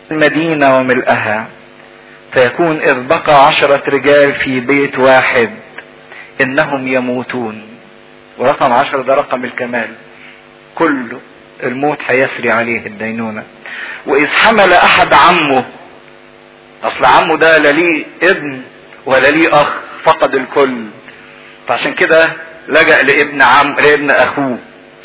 المدينة وملئها فيكون إذ بقى عشرة رجال في بيت واحد إنهم يموتون ورقم عشرة ده رقم الكمال كله الموت هيسري عليه الدينونة وإذ حمل أحد عمه أصل عمه ده لا ليه ابن ولا ليه أخ فقد الكل فعشان كده لجأ لابن عم لابن أخوه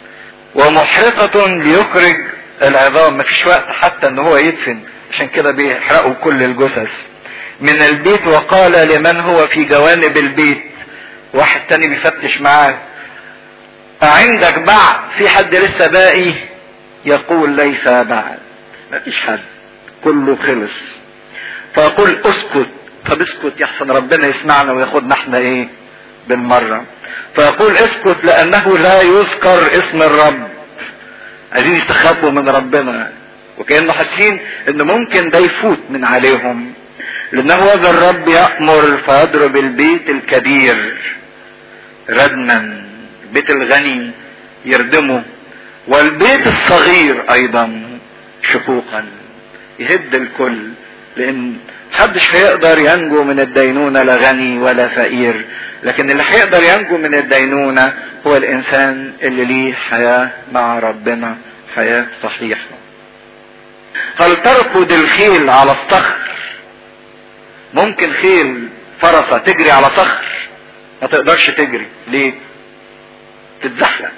ومحرقة ليخرج العظام مفيش وقت حتى ان هو يدفن عشان كده بيحرقوا كل الجثث من البيت وقال لمن هو في جوانب البيت واحد تاني بيفتش معاه عندك بعد في حد لسه باقي يقول ليس بعد مفيش حد كله خلص فيقول اسكت طب اسكت يحسن ربنا يسمعنا وياخدنا احنا ايه بالمرة فيقول اسكت لانه لا يذكر اسم الرب عايزين يستخبوا من ربنا وكانه حاسين ان ممكن ده يفوت من عليهم لانه هذا الرب يأمر فيضرب البيت الكبير ردما البيت الغني يردمه والبيت الصغير ايضا شقوقا يهد الكل لان محدش هيقدر ينجو من الدينونة لا غني ولا فقير لكن اللي هيقدر ينجو من الدينونة هو الانسان اللي ليه حياة مع ربنا حياة صحيحة هل تركض الخيل على الصخر ممكن خيل فرسة تجري على صخر ما تقدرش تجري ليه تتزحلق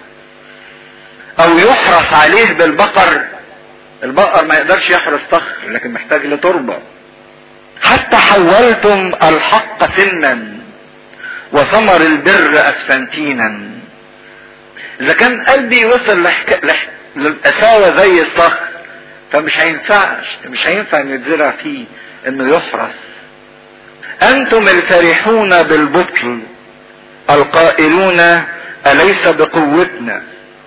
او يحرس عليه بالبقر البقر ما يقدرش يحرس صخر لكن محتاج لتربه حتى حولتم الحق سنا وثمر البر أفسنتينا إذا كان قلبي وصل لحك... لح... للقساوة زي الصخر فمش هينفعش مش هينفع إنه يتزرع فيه إنه يحرس أنتم الفرحون بالبطل القائلون أليس بقوتنا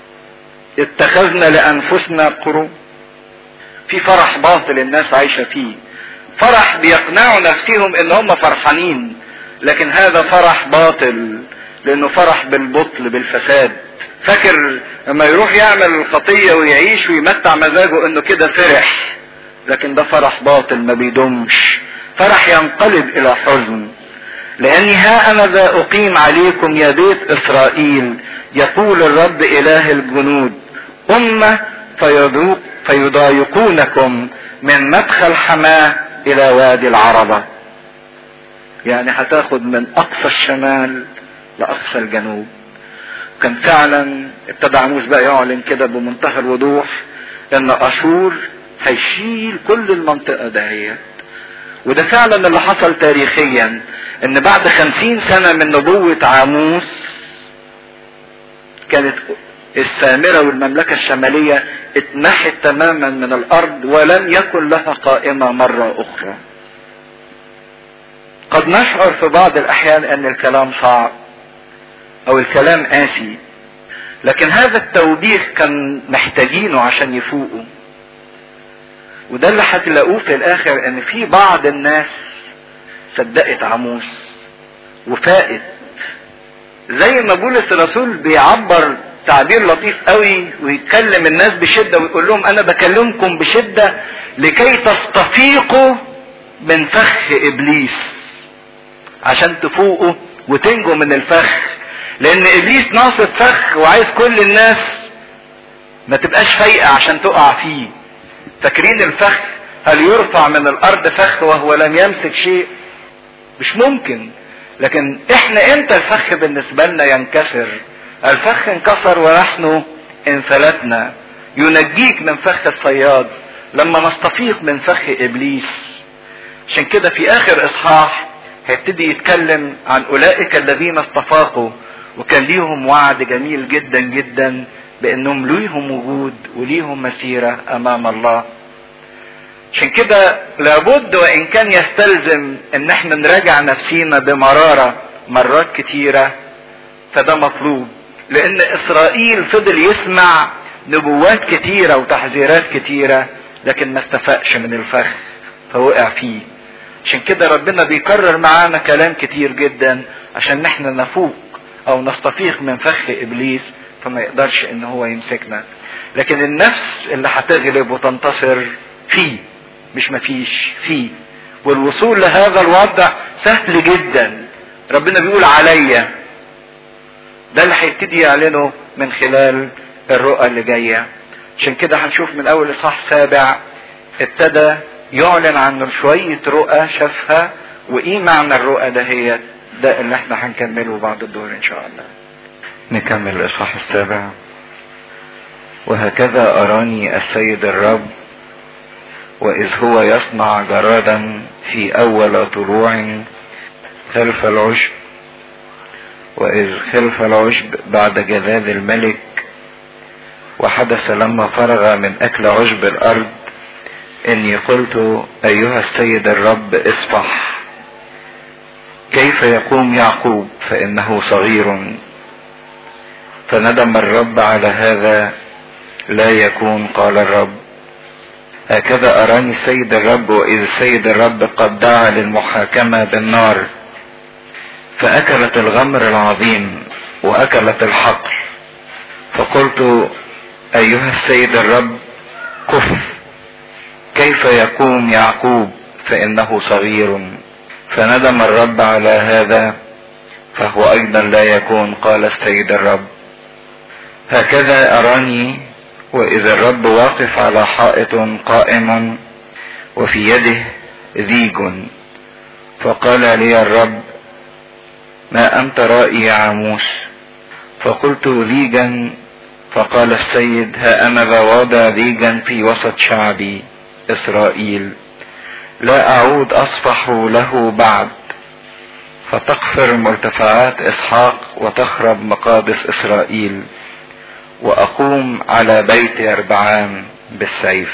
اتخذنا لأنفسنا قرون في فرح باطل الناس عايشة فيه فرح بيقنعوا نفسهم ان هم فرحانين لكن هذا فرح باطل لانه فرح بالبطل بالفساد فاكر لما يروح يعمل الخطية ويعيش ويمتع مزاجه انه كده فرح لكن ده فرح باطل ما بيدومش فرح ينقلب الى حزن لاني ها انا ذا اقيم عليكم يا بيت اسرائيل يقول الرب اله الجنود امة فيضيق فيضايقونكم من مدخل حماه الى وادي العربة يعني هتاخد من اقصى الشمال لاقصى الجنوب كان فعلا ابتدى عموس بقى يعلن كده بمنتهى الوضوح ان اشور هيشيل كل المنطقة دهيت وده فعلا اللي حصل تاريخيا ان بعد خمسين سنة من نبوة عاموس كانت السامرة والمملكة الشمالية اتمحت تماما من الارض ولم يكن لها قائمة مرة اخرى قد نشعر في بعض الاحيان ان الكلام صعب او الكلام قاسي لكن هذا التوبيخ كان محتاجينه عشان يفوقوا وده اللي هتلاقوه في الاخر ان في بعض الناس صدقت عموس وفاقت زي ما بولس الرسول بيعبر تعبير لطيف قوي ويتكلم الناس بشدة ويقول لهم انا بكلمكم بشدة لكي تستفيقوا من فخ ابليس عشان تفوقوا وتنجوا من الفخ لان ابليس ناصب فخ وعايز كل الناس ما تبقاش فايقة عشان تقع فيه فاكرين الفخ هل يرفع من الارض فخ وهو لم يمسك شيء مش ممكن لكن احنا امتى الفخ بالنسبة لنا ينكسر الفخ انكسر ونحن انفلتنا ينجيك من فخ الصياد لما نستفيق من فخ ابليس عشان كده في اخر اصحاح هيبتدي يتكلم عن اولئك الذين استفاقوا وكان ليهم وعد جميل جدا جدا بانهم ليهم وجود وليهم مسيرة امام الله عشان كده لابد وان كان يستلزم ان احنا نراجع نفسينا بمرارة مرات كتيرة فده مطلوب لان اسرائيل فضل يسمع نبوات كتيرة وتحذيرات كتيرة لكن ما استفاقش من الفخ فوقع فيه عشان كده ربنا بيكرر معانا كلام كتير جدا عشان نحن نفوق او نستفيق من فخ ابليس فما يقدرش ان هو يمسكنا لكن النفس اللي هتغلب وتنتصر فيه مش مفيش فيه والوصول لهذا الوضع سهل جدا ربنا بيقول عليا ده اللي هيبتدي يعلنه من خلال الرؤى اللي جايه عشان كده هنشوف من اول اصحاح سابع ابتدى يعلن عن شوية رؤى شافها وايه معنى الرؤى ده هي ده اللي احنا هنكمله بعد الدور ان شاء الله نكمل الاصحاح السابع وهكذا اراني السيد الرب واذ هو يصنع جرادا في اول طلوع خلف العشب واذ خلف العشب بعد جلال الملك وحدث لما فرغ من اكل عشب الارض اني قلت ايها السيد الرب اصفح كيف يقوم يعقوب فانه صغير فندم الرب على هذا لا يكون قال الرب هكذا اراني السيد الرب واذ السيد الرب قد دعا للمحاكمه بالنار فاكلت الغمر العظيم واكلت الحقل فقلت ايها السيد الرب كف كيف يقوم يعقوب فانه صغير فندم الرب على هذا فهو ايضا لا يكون قال السيد الرب هكذا اراني واذا الرب واقف على حائط قائم وفي يده ذيج فقال لي الرب ما انت رائي يا عاموس فقلت ذيجا فقال السيد ها انا ذا واضع ذيجا في وسط شعبي اسرائيل لا اعود اصفح له بعد فتقفر مرتفعات اسحاق وتخرب مقادس اسرائيل واقوم على بيت اربعام بالسيف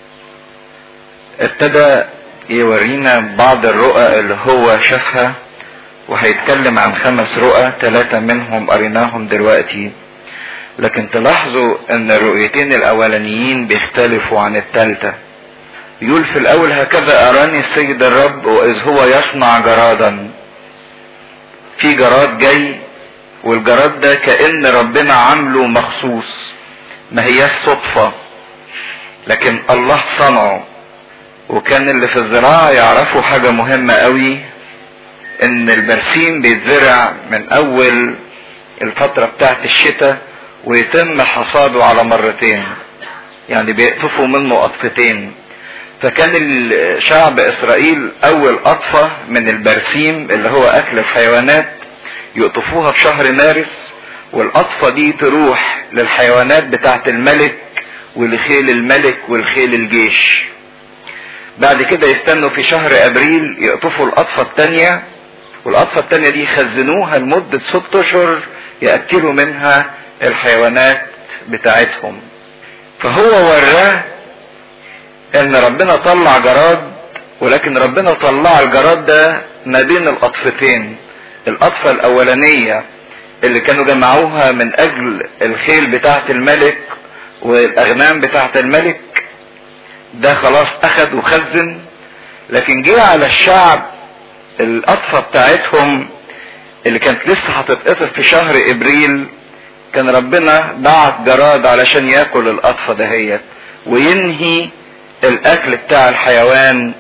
ابتدى يورينا بعض الرؤى اللي هو شافها وهيتكلم عن خمس رؤى ثلاثة منهم قريناهم دلوقتي لكن تلاحظوا ان الرؤيتين الاولانيين بيختلفوا عن الثالثة يقول في الاول هكذا اراني السيد الرب واذ هو يصنع جرادا في جراد جاي والجراد ده كأن ربنا عامله مخصوص ما هياش صدفة لكن الله صنعه وكان اللي في الزراعة يعرفوا حاجة مهمة قوي ان البرسيم بيتزرع من اول الفترة بتاعت الشتاء ويتم حصاده على مرتين يعني بيقطفوا منه قطفتين فكان شعب اسرائيل اول قطفة من البرسيم اللي هو اكل الحيوانات يقطفوها في شهر مارس والقطفة دي تروح للحيوانات بتاعت الملك ولخيل الملك والخيل الجيش بعد كده يستنوا في شهر ابريل يقطفوا القطفة التانية والقطفة التانية دي يخزنوها لمدة ست اشهر يأكلوا منها الحيوانات بتاعتهم فهو وراه ان ربنا طلع جراد ولكن ربنا طلع الجراد ده ما بين القطفتين القطفة الاولانية اللي كانوا جمعوها من اجل الخيل بتاعة الملك والاغنام بتاعة الملك ده خلاص اخد وخزن لكن جه على الشعب القطفة بتاعتهم اللي كانت لسه هتتقطف في شهر ابريل كان ربنا بعت جراد علشان ياكل القطفة دهيت وينهي الاكل بتاع الحيوان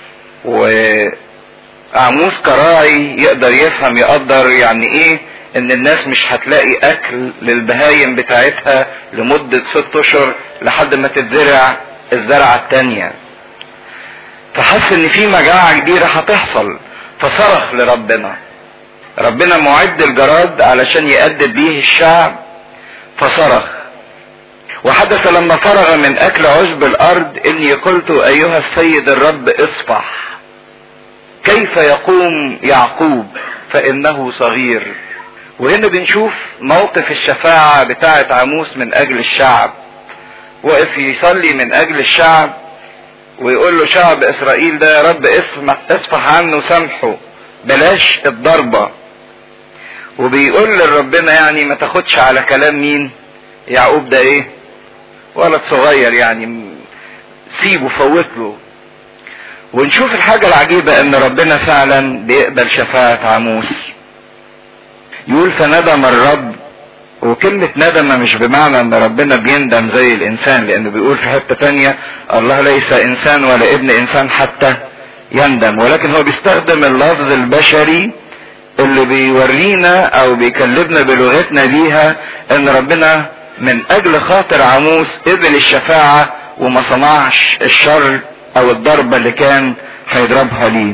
وعموس كراعي يقدر يفهم يقدر يعني ايه ان الناس مش هتلاقي اكل للبهايم بتاعتها لمدة ست اشهر لحد ما تتزرع الزرعة التانية فحس ان في مجاعة كبيرة هتحصل فصرخ لربنا ربنا معد الجراد علشان يأدب بيه الشعب فصرخ وحدث لما فرغ من اكل عشب الارض اني قلت ايها السيد الرب اصفح كيف يقوم يعقوب فانه صغير وهنا بنشوف موقف الشفاعة بتاعة عاموس من اجل الشعب وقف يصلي من اجل الشعب ويقول له شعب اسرائيل ده يا رب اصفح عنه سامحه بلاش الضربة وبيقول لربنا يعني ما تاخدش على كلام مين يعقوب ده ايه ولد صغير يعني سيبه فوت له ونشوف الحاجة العجيبة ان ربنا فعلا بيقبل شفاعة عاموس يقول فندم الرب وكلمة ندم مش بمعنى ان ربنا بيندم زي الانسان لانه بيقول في حتة تانية الله ليس انسان ولا ابن انسان حتى يندم ولكن هو بيستخدم اللفظ البشري اللي بيورينا او بيكلمنا بلغتنا بيها ان ربنا من اجل خاطر عموس قبل الشفاعة وما صنعش الشر او الضربة اللي كان هيضربها ليه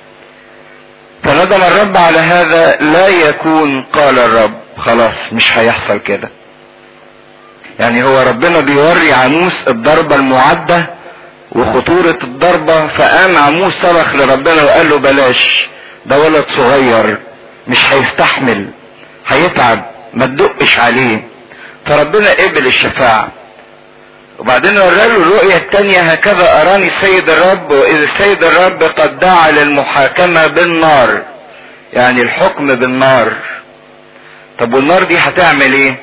فندم الرب على هذا لا يكون قال الرب خلاص مش هيحصل كده يعني هو ربنا بيوري عموس الضربة المعدة وخطورة الضربة فقام عموس صرخ لربنا وقال له بلاش ده ولد صغير مش هيستحمل هيتعب ما تدقش عليه فربنا قبل الشفاعة وبعدين وراله الرؤية التانية هكذا أراني السيد الرب وإذ السيد الرب قد دعا للمحاكمة بالنار يعني الحكم بالنار طب والنار دي هتعمل ايه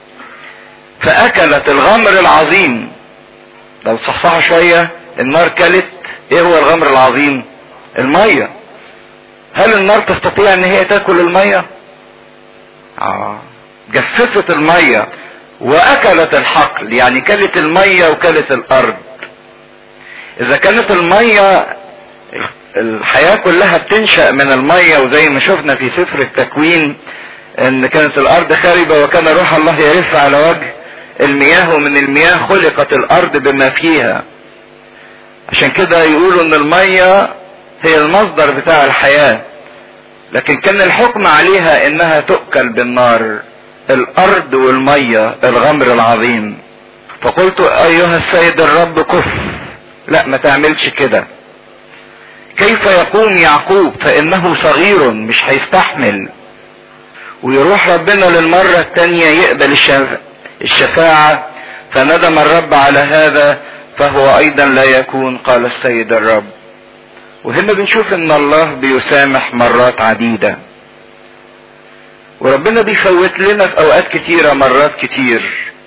فأكلت الغمر العظيم لو صحصحها شوية النار كلت ايه هو الغمر العظيم المية هل النار تستطيع ان هي تاكل المية اه جففت المية واكلت الحقل يعني كلت المية وكلت الارض اذا كانت المية الحياة كلها بتنشأ من المية وزي ما شفنا في سفر التكوين ان كانت الارض خاربة وكان روح الله يرف على وجه المياه ومن المياه خلقت الارض بما فيها عشان كده يقولوا ان المية هي المصدر بتاع الحياة لكن كان الحكم عليها انها تؤكل بالنار الارض والمية الغمر العظيم فقلت ايها السيد الرب كف لا ما تعملش كده كيف يقوم يعقوب فانه صغير مش هيستحمل ويروح ربنا للمرة التانية يقبل الشفاعة فندم الرب على هذا فهو ايضا لا يكون قال السيد الرب وهنا بنشوف ان الله بيسامح مرات عديدة وربنا بيفوت لنا في اوقات كتيرة مرات كتير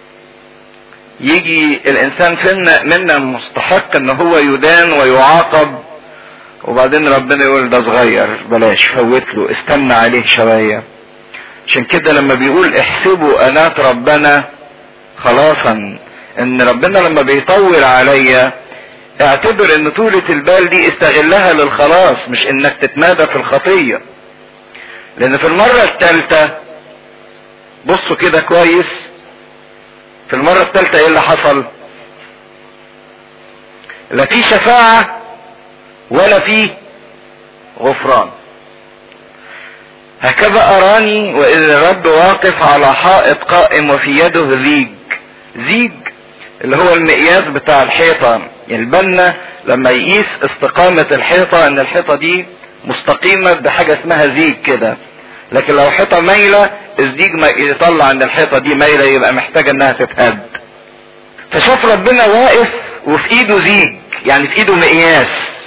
يجي الانسان فينا منا مستحق ان هو يدان ويعاقب وبعدين ربنا يقول ده صغير بلاش فوت له استنى عليه شوية عشان كده لما بيقول احسبوا انات ربنا خلاصا ان ربنا لما بيطول عليا اعتبر ان طولة البال دي استغلها للخلاص مش انك تتمادى في الخطية لان في المرة الثالثة بصوا كده كويس في المرة الثالثة ايه اللي حصل لا في شفاعة ولا في غفران هكذا اراني واذ الرب واقف على حائط قائم وفي يده زيج زيج اللي هو المقياس بتاع الحيطة البنا لما يقيس استقامة الحيطة ان الحيطة دي مستقيمة بحاجة اسمها زيج كده لكن لو حيطة مايلة الزيج ما يطلع ان الحيطة دي مايلة يبقى محتاجة انها تتهد فشاف ربنا واقف وفي ايده زيج يعني في ايده مقياس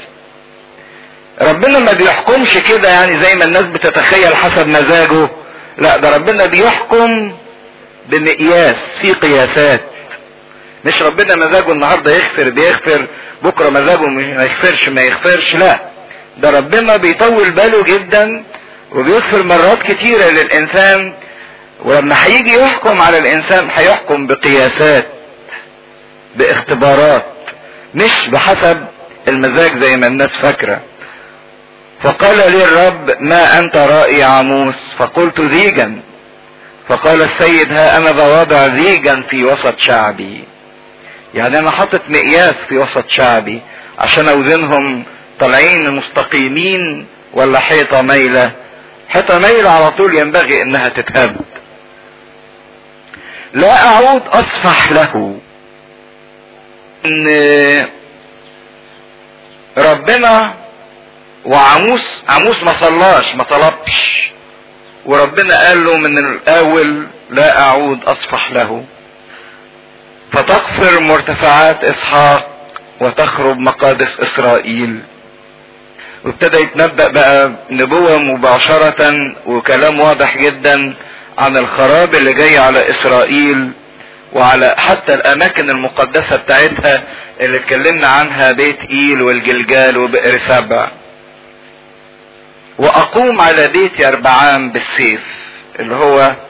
ربنا ما بيحكمش كده يعني زي ما الناس بتتخيل حسب مزاجه لا ده ربنا بيحكم بمقياس في قياسات مش ربنا مزاجه النهارده يغفر بيغفر بكره مزاجه ما يغفرش ما يغفرش لا ده ربنا بيطول باله جدا وبيغفر مرات كتيرة للإنسان ولما هيجي يحكم على الإنسان هيحكم بقياسات باختبارات مش بحسب المزاج زي ما الناس فاكرة فقال لي الرب ما أنت رأي عموس فقلت زيجا فقال السيد ها أنا بوضع زيجا في وسط شعبي يعني أنا حاطط مقياس في وسط شعبي عشان أوزنهم طالعين مستقيمين ولا حيطة مايلة حيطة مايلة على طول ينبغي انها تتهد لا اعود اصفح له ان ربنا وعموس عموس ما صلاش ما طلبش وربنا قال له من الاول لا اعود اصفح له فتغفر مرتفعات اسحاق وتخرب مقادس اسرائيل وابتدى يتنبأ بقى نبوة مباشرة وكلام واضح جدا عن الخراب اللي جاي على اسرائيل وعلى حتى الاماكن المقدسة بتاعتها اللي اتكلمنا عنها بيت ايل والجلجال وبئر سبع واقوم على بيت يربعام بالسيف اللي هو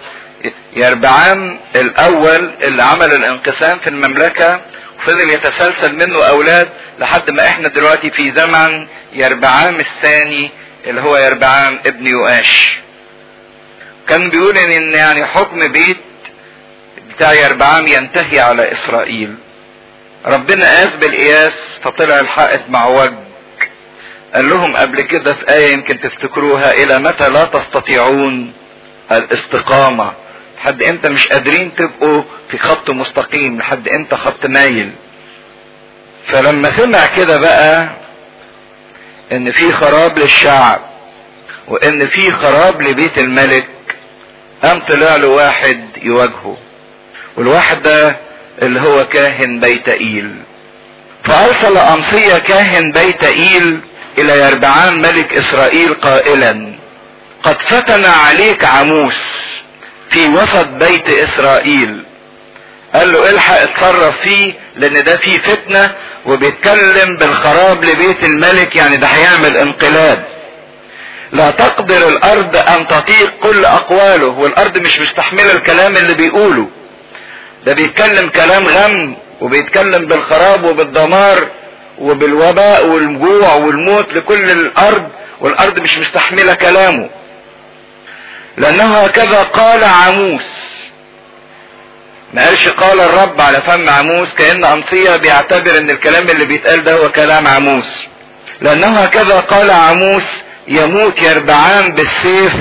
يربعام الاول اللي عمل الانقسام في المملكة وفضل يتسلسل منه اولاد لحد ما احنا دلوقتي في زمن يربعام الثاني اللي هو يربعام ابن يؤاش كان بيقول ان يعني حكم بيت بتاع يربعام ينتهي على اسرائيل ربنا قاس بالقياس فطلع الحائط مع وجه قال لهم قبل كده في آية يمكن تفتكروها إلى متى لا تستطيعون الاستقامة لحد امتى مش قادرين تبقوا في خط مستقيم لحد امتى خط مايل فلما سمع كده بقى ان في خراب للشعب وان في خراب لبيت الملك قام طلع له واحد يواجهه والواحد ده اللي هو كاهن بيت ايل فارسل امصية كاهن بيت ايل الى يربعان ملك اسرائيل قائلا قد فتن عليك عموس في وسط بيت اسرائيل قال له الحق اتصرف فيه لان ده فيه فتنة وبيتكلم بالخراب لبيت الملك يعني ده هيعمل انقلاب لا تقدر الارض ان تطيق كل اقواله والارض مش مستحملة الكلام اللي بيقوله ده بيتكلم كلام غم وبيتكلم بالخراب وبالدمار وبالوباء والجوع والموت لكل الارض والارض مش مستحملة كلامه لانه هكذا قال عموس ما قالش قال الرب على فم عموس كأن أمصية بيعتبر ان الكلام اللي بيتقال ده هو كلام عموس لانه هكذا قال عموس يموت يربعان بالسيف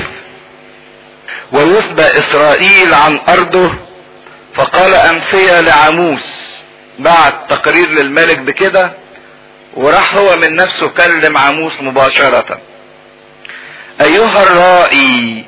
ويسبى اسرائيل عن ارضه فقال امسية لعموس بعت تقرير للملك بكده وراح هو من نفسه كلم عموس مباشرة ايها الرائي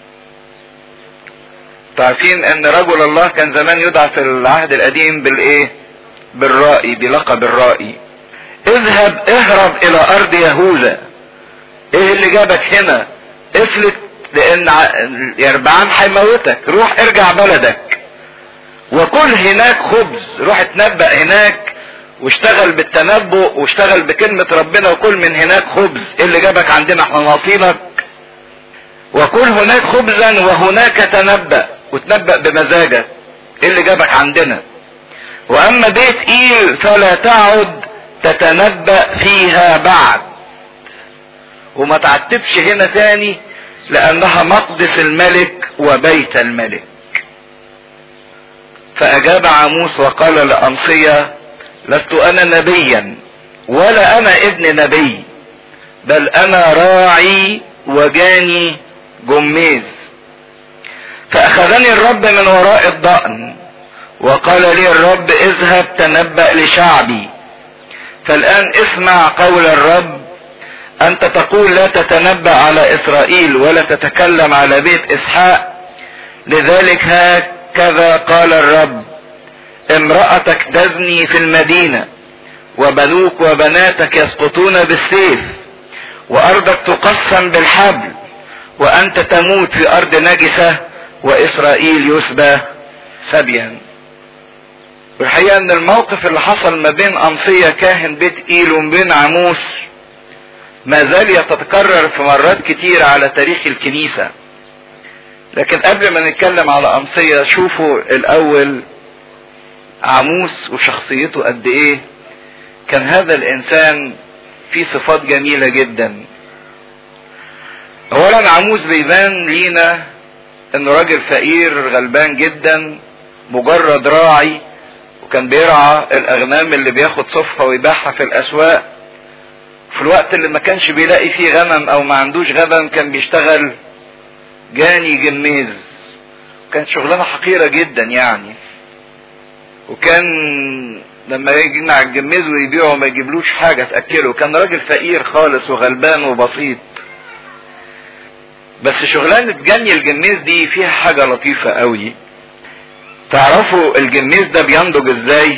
تعرفين ان رجل الله كان زمان يدعى في العهد القديم بالايه بالرائي بلقب الرائي اذهب اهرب الى ارض يهوذا ايه اللي جابك هنا افلت لان يربعان هيموتك روح ارجع بلدك وكل هناك خبز روح اتنبأ هناك واشتغل بالتنبؤ واشتغل بكلمة ربنا وكل من هناك خبز ايه اللي جابك عندنا احنا ناصينك وكل هناك خبزا وهناك تنبأ وتنبأ بمزاجك ايه اللي جابك عندنا واما بيت ايل فلا تعد تتنبأ فيها بعد وما تعتبش هنا تاني لانها مقدس الملك وبيت الملك فاجاب عموس وقال لأمصية لست انا نبيا ولا انا ابن نبي بل انا راعي وجاني جميز فاخذني الرب من وراء الضأن وقال لي الرب اذهب تنبأ لشعبي فالان اسمع قول الرب انت تقول لا تتنبأ على اسرائيل ولا تتكلم على بيت اسحاق لذلك هكذا قال الرب امرأتك تزني في المدينة وبنوك وبناتك يسقطون بالسيف وارضك تقسم بالحبل وانت تموت في ارض نجسة واسرائيل يسبى سبيا والحقيقة ان الموقف اللي حصل ما بين امصية كاهن بيت ايل وما بين عموس ما زال يتكرر في مرات كتير على تاريخ الكنيسة لكن قبل ما نتكلم على امصية شوفوا الاول عموس وشخصيته قد ايه كان هذا الانسان فيه صفات جميلة جدا اولا عموس بيبان لينا انه راجل فقير غلبان جدا مجرد راعي وكان بيرعى الاغنام اللي بياخد صفها ويبيعها في الاسواق في الوقت اللي ما كانش بيلاقي فيه غنم او ما عندوش غنم كان بيشتغل جاني جميز كانت شغلانه حقيره جدا يعني وكان لما يجمع الجميز ويبيعه ما يجيبلوش حاجه تاكله كان راجل فقير خالص وغلبان وبسيط بس شغلانه جني الجميز دي فيها حاجه لطيفه قوي تعرفوا الجميز ده بينضج ازاي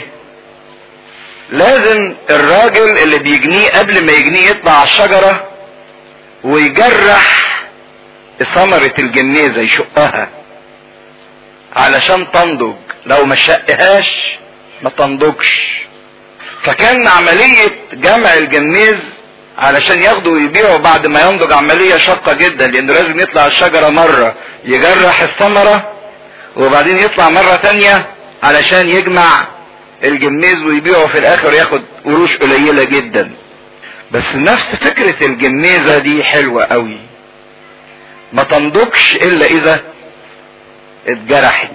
لازم الراجل اللي بيجنيه قبل ما يجنيه يطلع على الشجرة ويجرح ثمرة الجميزة يشقها علشان تنضج لو ما شقهاش ما تنضجش فكان عملية جمع الجميز علشان ياخده ويبيعه بعد ما ينضج عملية شاقة جدا لانه لازم يطلع الشجرة مرة يجرح الثمرة وبعدين يطلع مرة تانية علشان يجمع الجميز ويبيعه في الاخر ياخد قروش قليلة جدا بس نفس فكرة الجميزة دي حلوة قوي ما تنضجش الا اذا اتجرحت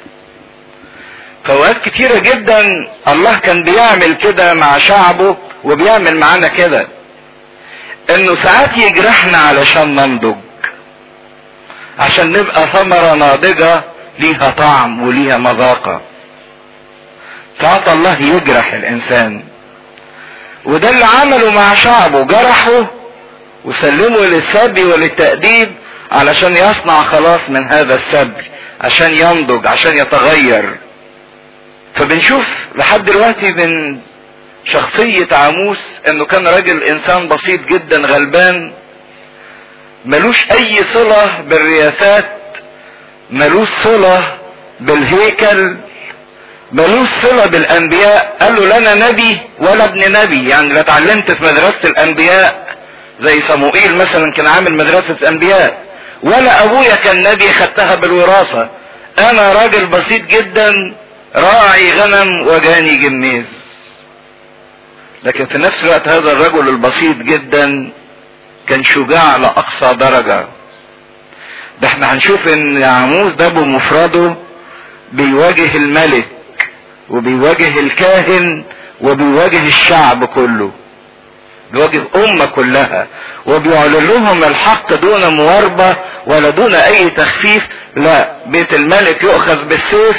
فوقات كتيرة جدا الله كان بيعمل كده مع شعبه وبيعمل معانا كده انه ساعات يجرحنا علشان ننضج عشان نبقى ثمرة ناضجة ليها طعم وليها مذاقة ساعات الله يجرح الانسان وده اللي عمله مع شعبه جرحه وسلمه للسبي وللتأديب علشان يصنع خلاص من هذا السبي عشان ينضج عشان يتغير فبنشوف لحد دلوقتي من شخصية عاموس انه كان راجل انسان بسيط جدا غلبان ملوش اي صلة بالرياسات ملوش صلة بالهيكل ملوش صلة بالانبياء قال له لا انا نبي ولا ابن نبي يعني لا اتعلمت في مدرسة الانبياء زي صموئيل مثلا كان عامل مدرسة انبياء ولا ابويا كان نبي خدتها بالوراثة انا راجل بسيط جدا راعي غنم وجاني جميز لكن في نفس الوقت هذا الرجل البسيط جدا كان شجاع لاقصى درجة ده احنا هنشوف ان عموس ده بمفرده بيواجه الملك وبيواجه الكاهن وبيواجه الشعب كله بيواجه أمة كلها وبيعلن لهم الحق دون مواربة ولا دون أي تخفيف لا بيت الملك يؤخذ بالسيف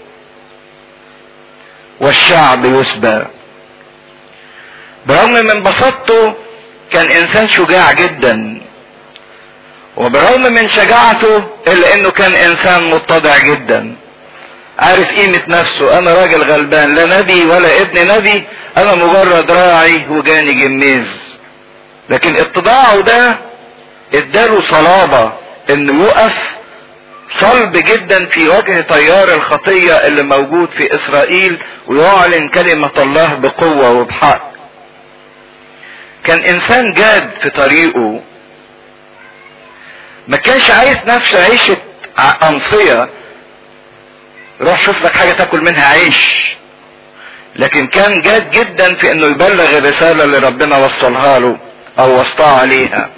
والشعب يسبى برغم من بساطته كان انسان شجاع جدا وبرغم من شجاعته الا انه كان انسان متضع جدا عارف قيمة نفسه انا راجل غلبان لا نبي ولا ابن نبي انا مجرد راعي وجاني جميز لكن اتضاعه ده اداله صلابة انه يقف صلب جدا في وجه تيار الخطية اللي موجود في اسرائيل ويعلن كلمة الله بقوة وبحق كان انسان جاد في طريقه ما كانش عايز نفسه عيشة أنصية روح شوف لك حاجة تاكل منها عيش لكن كان جاد جدا في انه يبلغ الرسالة اللي ربنا وصلها له او وصلها عليها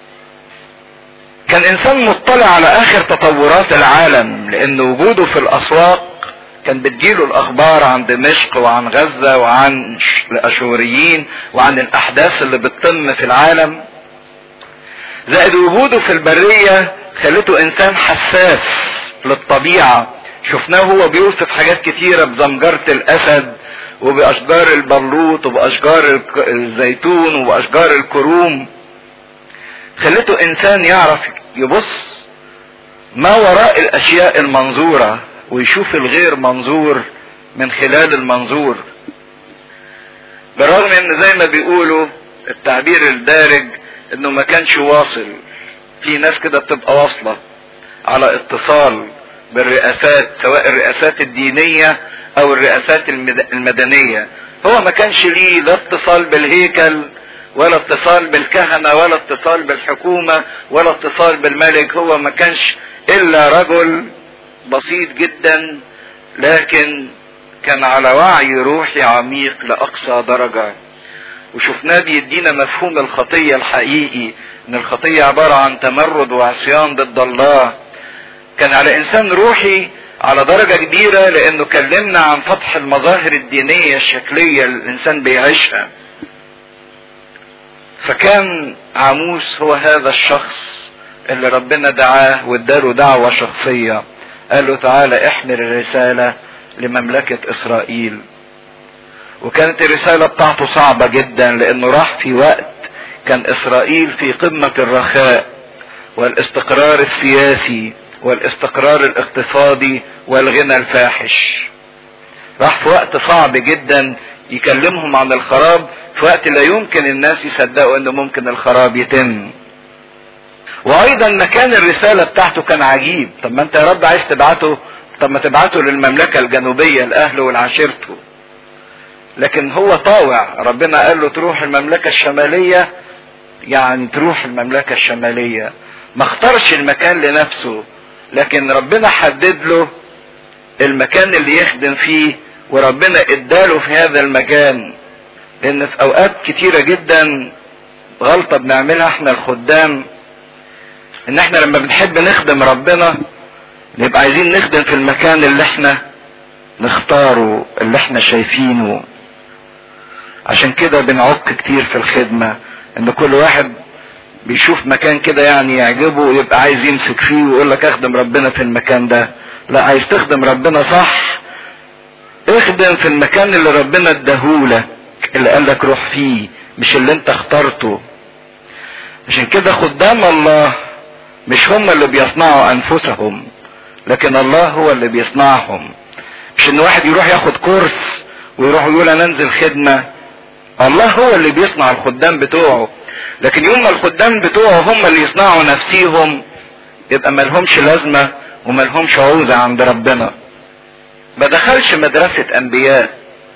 كان انسان مطلع على اخر تطورات العالم لان وجوده في الاسواق كان بتجيله الاخبار عن دمشق وعن غزة وعن الاشوريين وعن الاحداث اللي بتتم في العالم زائد وجوده في البرية خلته انسان حساس للطبيعة شفناه هو بيوصف حاجات كتيرة بزمجرة الاسد وباشجار البلوط وباشجار الزيتون وباشجار الكروم خلته انسان يعرف يبص ما وراء الاشياء المنظورة ويشوف الغير منظور من خلال المنظور بالرغم ان زي ما بيقولوا التعبير الدارج انه ما كانش واصل في ناس كده بتبقى واصلة على اتصال بالرئاسات سواء الرئاسات الدينية او الرئاسات المدنية هو ما كانش ليه لا اتصال بالهيكل ولا اتصال بالكهنة ولا اتصال بالحكومة ولا اتصال بالملك هو ما كانش الا رجل بسيط جدا لكن كان على وعي روحي عميق لاقصى درجة وشفناه بيدينا مفهوم الخطية الحقيقي ان الخطية عبارة عن تمرد وعصيان ضد الله كان على انسان روحي على درجة كبيرة لانه كلمنا عن فتح المظاهر الدينية الشكلية اللي الانسان بيعيشها فكان عاموس هو هذا الشخص اللي ربنا دعاه واداله دعوة شخصية قال له تعالى احمل الرسالة لمملكة اسرائيل وكانت الرسالة بتاعته صعبة جدا لانه راح في وقت كان اسرائيل في قمة الرخاء والاستقرار السياسي والاستقرار الاقتصادي والغنى الفاحش راح في وقت صعب جدا يكلمهم عن الخراب في وقت لا يمكن الناس يصدقوا انه ممكن الخراب يتم وايضا مكان الرسالة بتاعته كان عجيب طب ما انت يا رب عايز تبعته طب ما تبعته للمملكة الجنوبية لاهله ولعشيرته لكن هو طاوع ربنا قال له تروح المملكة الشمالية يعني تروح المملكة الشمالية ما اختارش المكان لنفسه لكن ربنا حدد له المكان اللي يخدم فيه وربنا اداله في هذا المكان لان في اوقات كتيرة جدا غلطة بنعملها احنا الخدام ان احنا لما بنحب نخدم ربنا نبقى عايزين نخدم في المكان اللي احنا نختاره اللي احنا شايفينه عشان كده بنعك كتير في الخدمة ان كل واحد بيشوف مكان كده يعني يعجبه يبقى عايز يمسك فيه ويقول لك اخدم ربنا في المكان ده لا عايز تخدم ربنا صح اخدم في المكان اللي ربنا اداهولك اللي قال لك روح فيه مش اللي انت اخترته عشان كده خدام الله مش هم اللي بيصنعوا انفسهم لكن الله هو اللي بيصنعهم مش ان واحد يروح ياخد كورس ويروح يقول انا انزل خدمة الله هو اللي بيصنع الخدام بتوعه لكن يوم ما الخدام بتوعه هم اللي يصنعوا نفسيهم يبقى ملهمش لازمة وملهمش عوزة عند ربنا ما دخلش مدرسة انبياء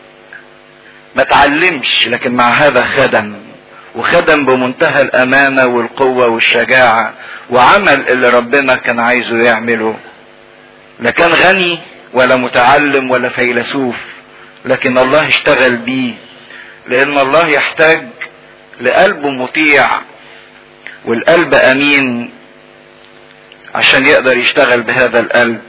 ما تعلمش لكن مع هذا خدم وخدم بمنتهى الامانة والقوة والشجاعة وعمل اللي ربنا كان عايزه يعمله لا كان غني ولا متعلم ولا فيلسوف لكن الله اشتغل بيه لان الله يحتاج لقلب مطيع والقلب امين عشان يقدر يشتغل بهذا القلب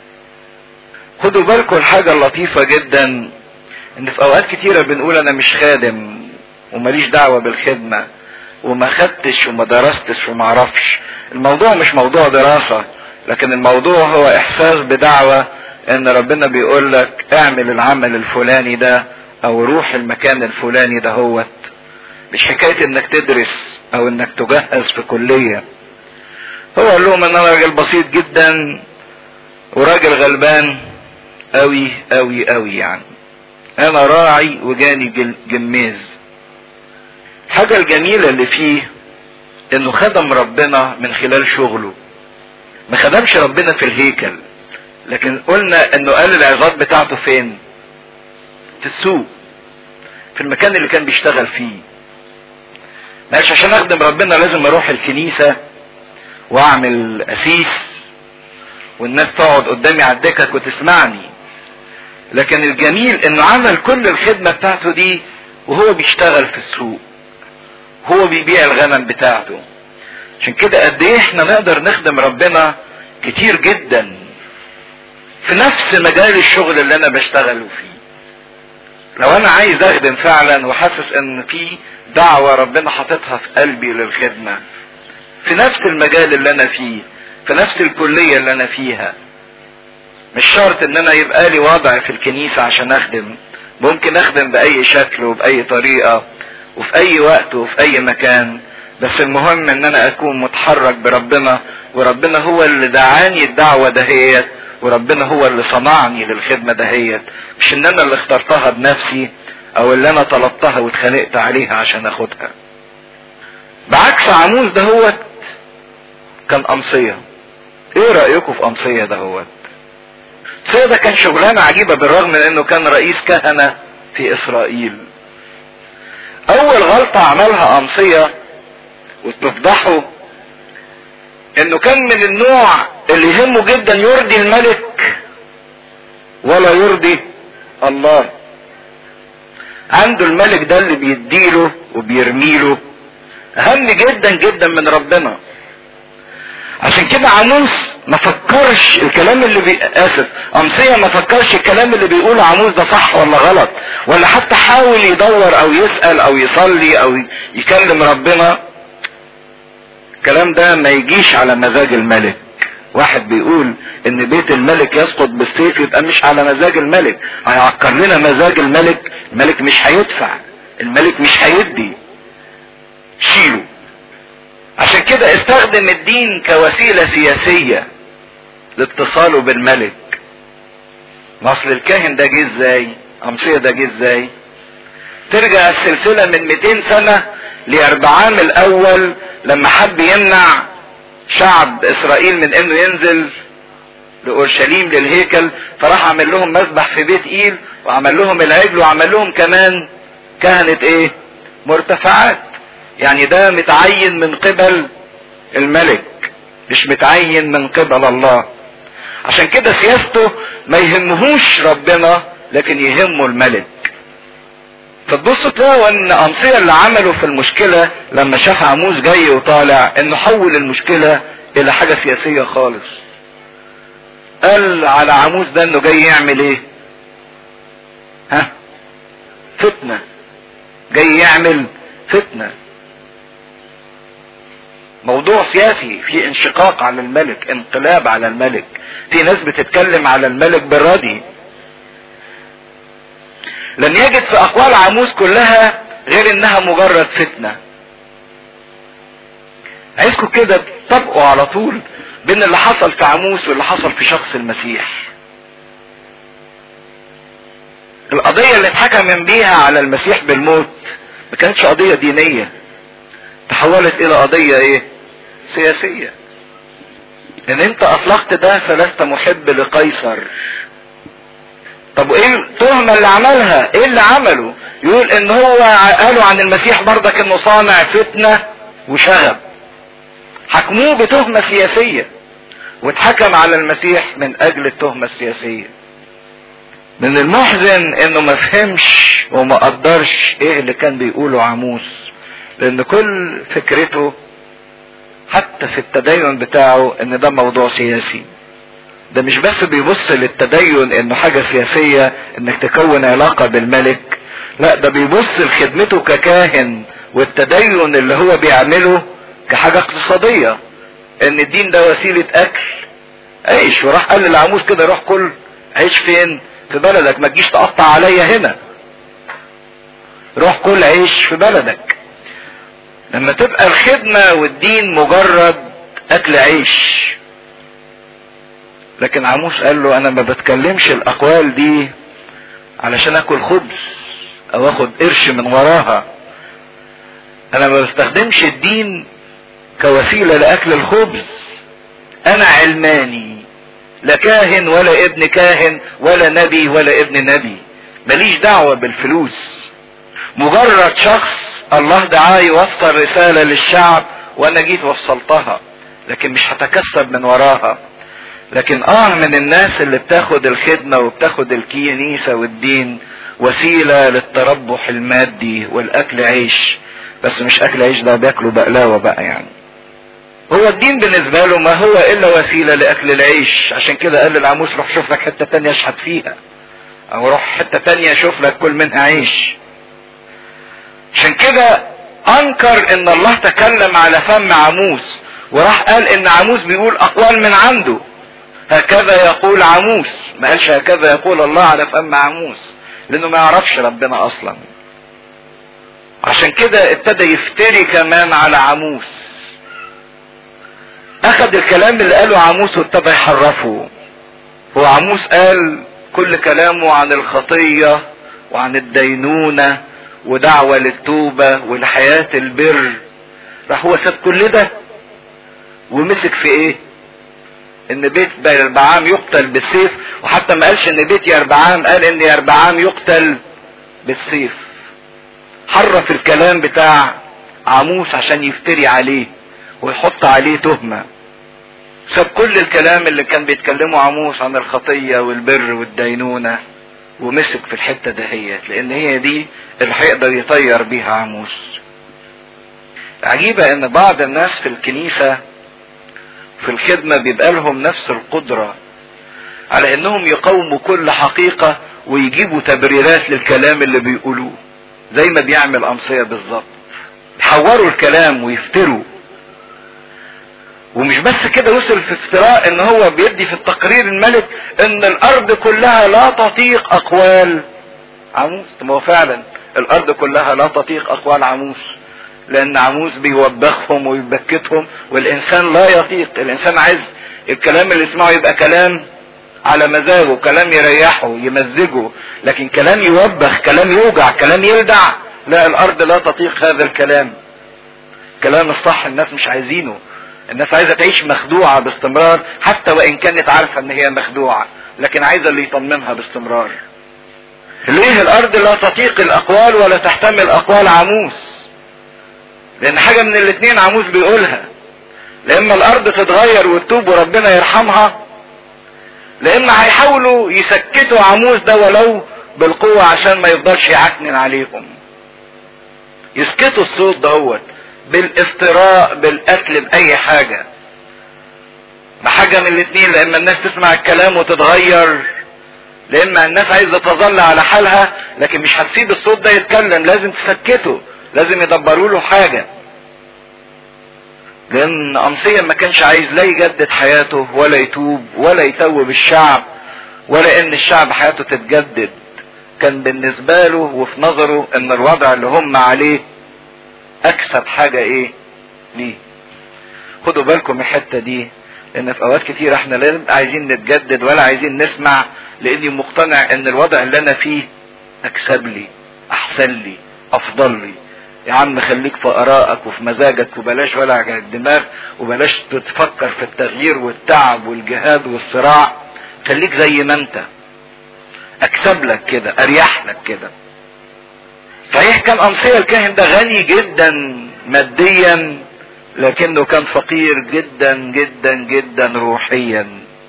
خدوا بالكم الحاجة اللطيفة جدا ان في اوقات كتيرة بنقول انا مش خادم وماليش دعوة بالخدمة وما خدتش وما درستش وما عرفش الموضوع مش موضوع دراسة لكن الموضوع هو احساس بدعوة ان ربنا بيقول لك اعمل العمل الفلاني ده او روح المكان الفلاني ده هوت مش حكاية انك تدرس او انك تجهز في كلية هو قال لهم ان انا راجل بسيط جدا وراجل غلبان قوي قوي قوي يعني انا راعي وجاني جميز الحاجة الجميلة اللي فيه انه خدم ربنا من خلال شغله ما خدمش ربنا في الهيكل لكن قلنا انه قال العظات بتاعته فين في السوق في المكان اللي كان بيشتغل فيه ماشي عشان اخدم ربنا لازم اروح الكنيسة واعمل اسيس والناس تقعد قدامي على الدكك وتسمعني لكن الجميل انه عمل كل الخدمة بتاعته دي وهو بيشتغل في السوق هو بيبيع الغنم بتاعته عشان كده قد ايه احنا نقدر نخدم ربنا كتير جدا في نفس مجال الشغل اللي انا بشتغله فيه لو انا عايز اخدم فعلا وحاسس ان في دعوة ربنا حاططها في قلبي للخدمة في نفس المجال اللي انا فيه في نفس الكلية اللي انا فيها مش شرط ان انا يبقى لي وضع في الكنيسة عشان اخدم ممكن اخدم باي شكل وباي طريقة وفي اي وقت وفي اي مكان بس المهم ان انا اكون متحرك بربنا وربنا هو اللي دعاني الدعوة دهيت وربنا هو اللي صنعني للخدمة دهيت مش ان انا اللي اخترتها بنفسي او اللي انا طلبتها واتخانقت عليها عشان اخدها بعكس عموز دهوت كان امصية ايه رأيكم في امصية دهوت امصية ده كان شغلانة عجيبة بالرغم من انه كان رئيس كهنة في اسرائيل اول غلطة عملها امصية وتفضحه انه كان من النوع اللي يهمه جدا يرضي الملك ولا يرضي الله عنده الملك ده اللي بيديله وبيرميله اهم جدا جدا من ربنا عشان كده عموس ما فكرش الكلام اللي بي... اسف امسيه ما فكرش الكلام اللي بيقوله عموس ده صح ولا غلط ولا حتى حاول يدور او يسال او يصلي او يكلم ربنا الكلام ده ما يجيش على مزاج الملك واحد بيقول ان بيت الملك يسقط بالسيف يبقى مش على مزاج الملك هيعكر لنا مزاج الملك الملك مش هيدفع الملك مش هيدي شيله عشان كده استخدم الدين كوسيلة سياسية لاتصاله بالملك اصل الكاهن ده جه ازاي امصية ده جه ازاي ترجع السلسلة من 200 سنة لأربعام الأول لما حب يمنع شعب إسرائيل من إنه ينزل لأورشليم للهيكل فراح عمل لهم مسبح في بيت إيل وعمل لهم العجل وعمل لهم كمان كهنة إيه؟ مرتفعات يعني ده متعين من قبل الملك مش متعين من قبل الله عشان كده سياسته ما يهمهوش ربنا لكن يهمه الملك فتبصوا تلاقوا ان امصية اللي عمله في المشكلة لما شاف عموس جاي وطالع انه حول المشكلة الى حاجة سياسية خالص قال على عموس ده انه جاي يعمل ايه ها فتنة جاي يعمل فتنة موضوع سياسي في انشقاق على الملك انقلاب على الملك في ناس بتتكلم على الملك بالردي لم يجد في اقوال عاموس كلها غير انها مجرد فتنة عايزكم كده تطبقوا على طول بين اللي حصل في عاموس واللي حصل في شخص المسيح القضية اللي اتحكم من بيها على المسيح بالموت ما كانتش قضية دينية تحولت الى قضية ايه سياسية ان انت اطلقت ده فلست محب لقيصر طب وايه التهمة اللي عملها ايه اللي عمله يقول ان هو قالوا عن المسيح برضك انه صانع فتنة وشغب حكموه بتهمة سياسية واتحكم على المسيح من اجل التهمة السياسية من المحزن انه ما فهمش وما قدرش ايه اللي كان بيقوله عاموس لان كل فكرته حتى في التدين بتاعه ان ده موضوع سياسي ده مش بس بيبص للتدين انه حاجة سياسية انك تكون علاقة بالملك لا ده بيبص لخدمته ككاهن والتدين اللي هو بيعمله كحاجة اقتصادية ان الدين ده وسيلة اكل عيش وراح قال للعموس كده روح كل عيش فين في بلدك ما تجيش تقطع عليا هنا روح كل عيش في بلدك لما تبقى الخدمة والدين مجرد اكل عيش لكن عموس قال له انا ما بتكلمش الاقوال دي علشان اكل خبز او اخد قرش من وراها انا ما بستخدمش الدين كوسيلة لاكل الخبز انا علماني لا كاهن ولا ابن كاهن ولا نبي ولا ابن نبي ماليش دعوة بالفلوس مجرد شخص الله دعاه يوصل رسالة للشعب وانا جيت وصلتها لكن مش هتكسب من وراها لكن اه من الناس اللي بتاخد الخدمة وبتاخد الكنيسة والدين وسيلة للتربح المادي والاكل عيش بس مش اكل عيش ده بياكلوا بقلاوة بقى يعني هو الدين بالنسبة له ما هو الا وسيلة لاكل العيش عشان كده قال للعموس روح شوف لك حتة تانية اشحت فيها او روح حتة تانية شوف لك كل منها عيش عشان كده انكر ان الله تكلم على فم عموس وراح قال ان عموس بيقول اقوال من عنده هكذا يقول عموس ما قالش هكذا يقول الله على فم عموس لانه ما يعرفش ربنا اصلا عشان كده ابتدى يفتري كمان على عموس اخذ الكلام اللي قاله عموس وابتدى يحرفه هو عموس قال كل كلامه عن الخطية وعن الدينونة ودعوة للتوبة والحياة البر راح هو ساب كل ده ومسك في ايه ان بيت يربعام يقتل بالسيف وحتى ما قالش ان بيت يربعام قال ان يربعام يقتل بالسيف حرف الكلام بتاع عموس عشان يفتري عليه ويحط عليه تهمة ساب كل الكلام اللي كان بيتكلمه عموس عن الخطية والبر والدينونة ومسك في الحتة دهيت لان هي دي اللي هيقدر يطير بيها عموس عجيبة ان بعض الناس في الكنيسة في الخدمة بيبقى لهم نفس القدرة على انهم يقاوموا كل حقيقة ويجيبوا تبريرات للكلام اللي بيقولوه زي ما بيعمل امصية بالظبط يحوروا الكلام ويفتروا ومش بس كده وصل في افتراء ان هو بيدي في التقرير الملك ان الارض كلها لا تطيق اقوال عموس ما هو فعلا الارض كلها لا تطيق اقوال عموس لان عموس بيوبخهم ويبكتهم والانسان لا يطيق الانسان عايز الكلام اللي يسمعه يبقى كلام على مزاجه كلام يريحه يمزجه لكن كلام يوبخ كلام يوجع كلام يلدع لا الارض لا تطيق هذا الكلام كلام الصح الناس مش عايزينه الناس عايزه تعيش مخدوعه باستمرار حتى وان كانت عارفه ان هي مخدوعه لكن عايزه اللي يطمنها باستمرار ليه الارض لا تطيق الاقوال ولا تحتمل اقوال عموس لان حاجه من الاثنين عموس بيقولها لا اما الارض تتغير وتتوب وربنا يرحمها لان هيحاولوا يسكتوا عموس ده ولو بالقوة عشان ما يفضلش يعكنن عليهم يسكتوا الصوت دهوت بالافتراء بالقتل باي حاجة بحاجة من الاتنين لما الناس تسمع الكلام وتتغير لما الناس عايزة تظل على حالها لكن مش هتسيب الصوت ده يتكلم لازم تسكته لازم يدبروا له حاجة لان امصية ما كانش عايز لا يجدد حياته ولا يتوب ولا يتوب الشعب ولا ان الشعب حياته تتجدد كان بالنسبة له وفي نظره ان الوضع اللي هم عليه اكسب حاجة ايه ليه خدوا بالكم من الحتة دي لان في اوقات كتير احنا لا نبقى عايزين نتجدد ولا عايزين نسمع لاني مقتنع ان الوضع اللي انا فيه اكسب لي احسن لي افضل لي يا عم خليك في ارائك وفي مزاجك وبلاش ولا الدماغ وبلاش تتفكر في التغيير والتعب والجهاد والصراع خليك زي ما انت اكسب لك كده اريح لك كده صحيح كان امصية الكاهن ده غني جدا ماديا لكنه كان فقير جدا جدا جدا روحيا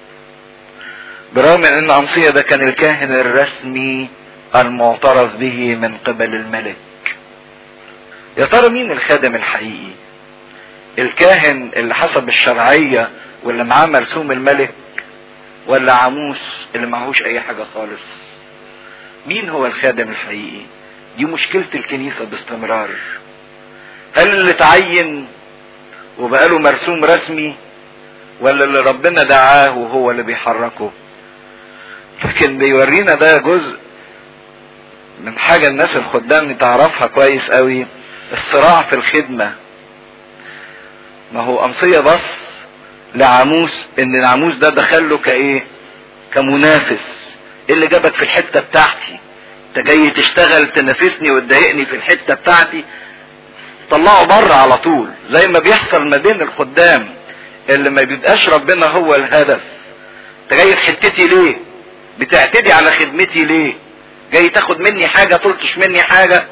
برغم ان امصية ده كان الكاهن الرسمي المعترف به من قبل الملك يا ترى مين الخادم الحقيقي الكاهن اللي حسب الشرعية واللي معاه مرسوم الملك ولا عموس اللي معهوش اي حاجة خالص مين هو الخادم الحقيقي دي مشكلة الكنيسة باستمرار هل اللي تعين وبقاله مرسوم رسمي ولا اللي ربنا دعاه وهو اللي بيحركه لكن بيورينا ده جزء من حاجة الناس الخدام تعرفها كويس قوي الصراع في الخدمة ما هو أمصية بص لعاموس ان العاموس ده دخله كايه كمنافس ايه اللي جابك في الحتة بتاعتي انت جاي تشتغل تنافسني وتضايقني في الحتة بتاعتي طلعه بره على طول زي ما بيحصل ما بين الخدام اللي ما بيبقاش ربنا هو الهدف انت جاي في حتتي ليه بتعتدي على خدمتي ليه جاي تاخد مني حاجة تلطش مني حاجة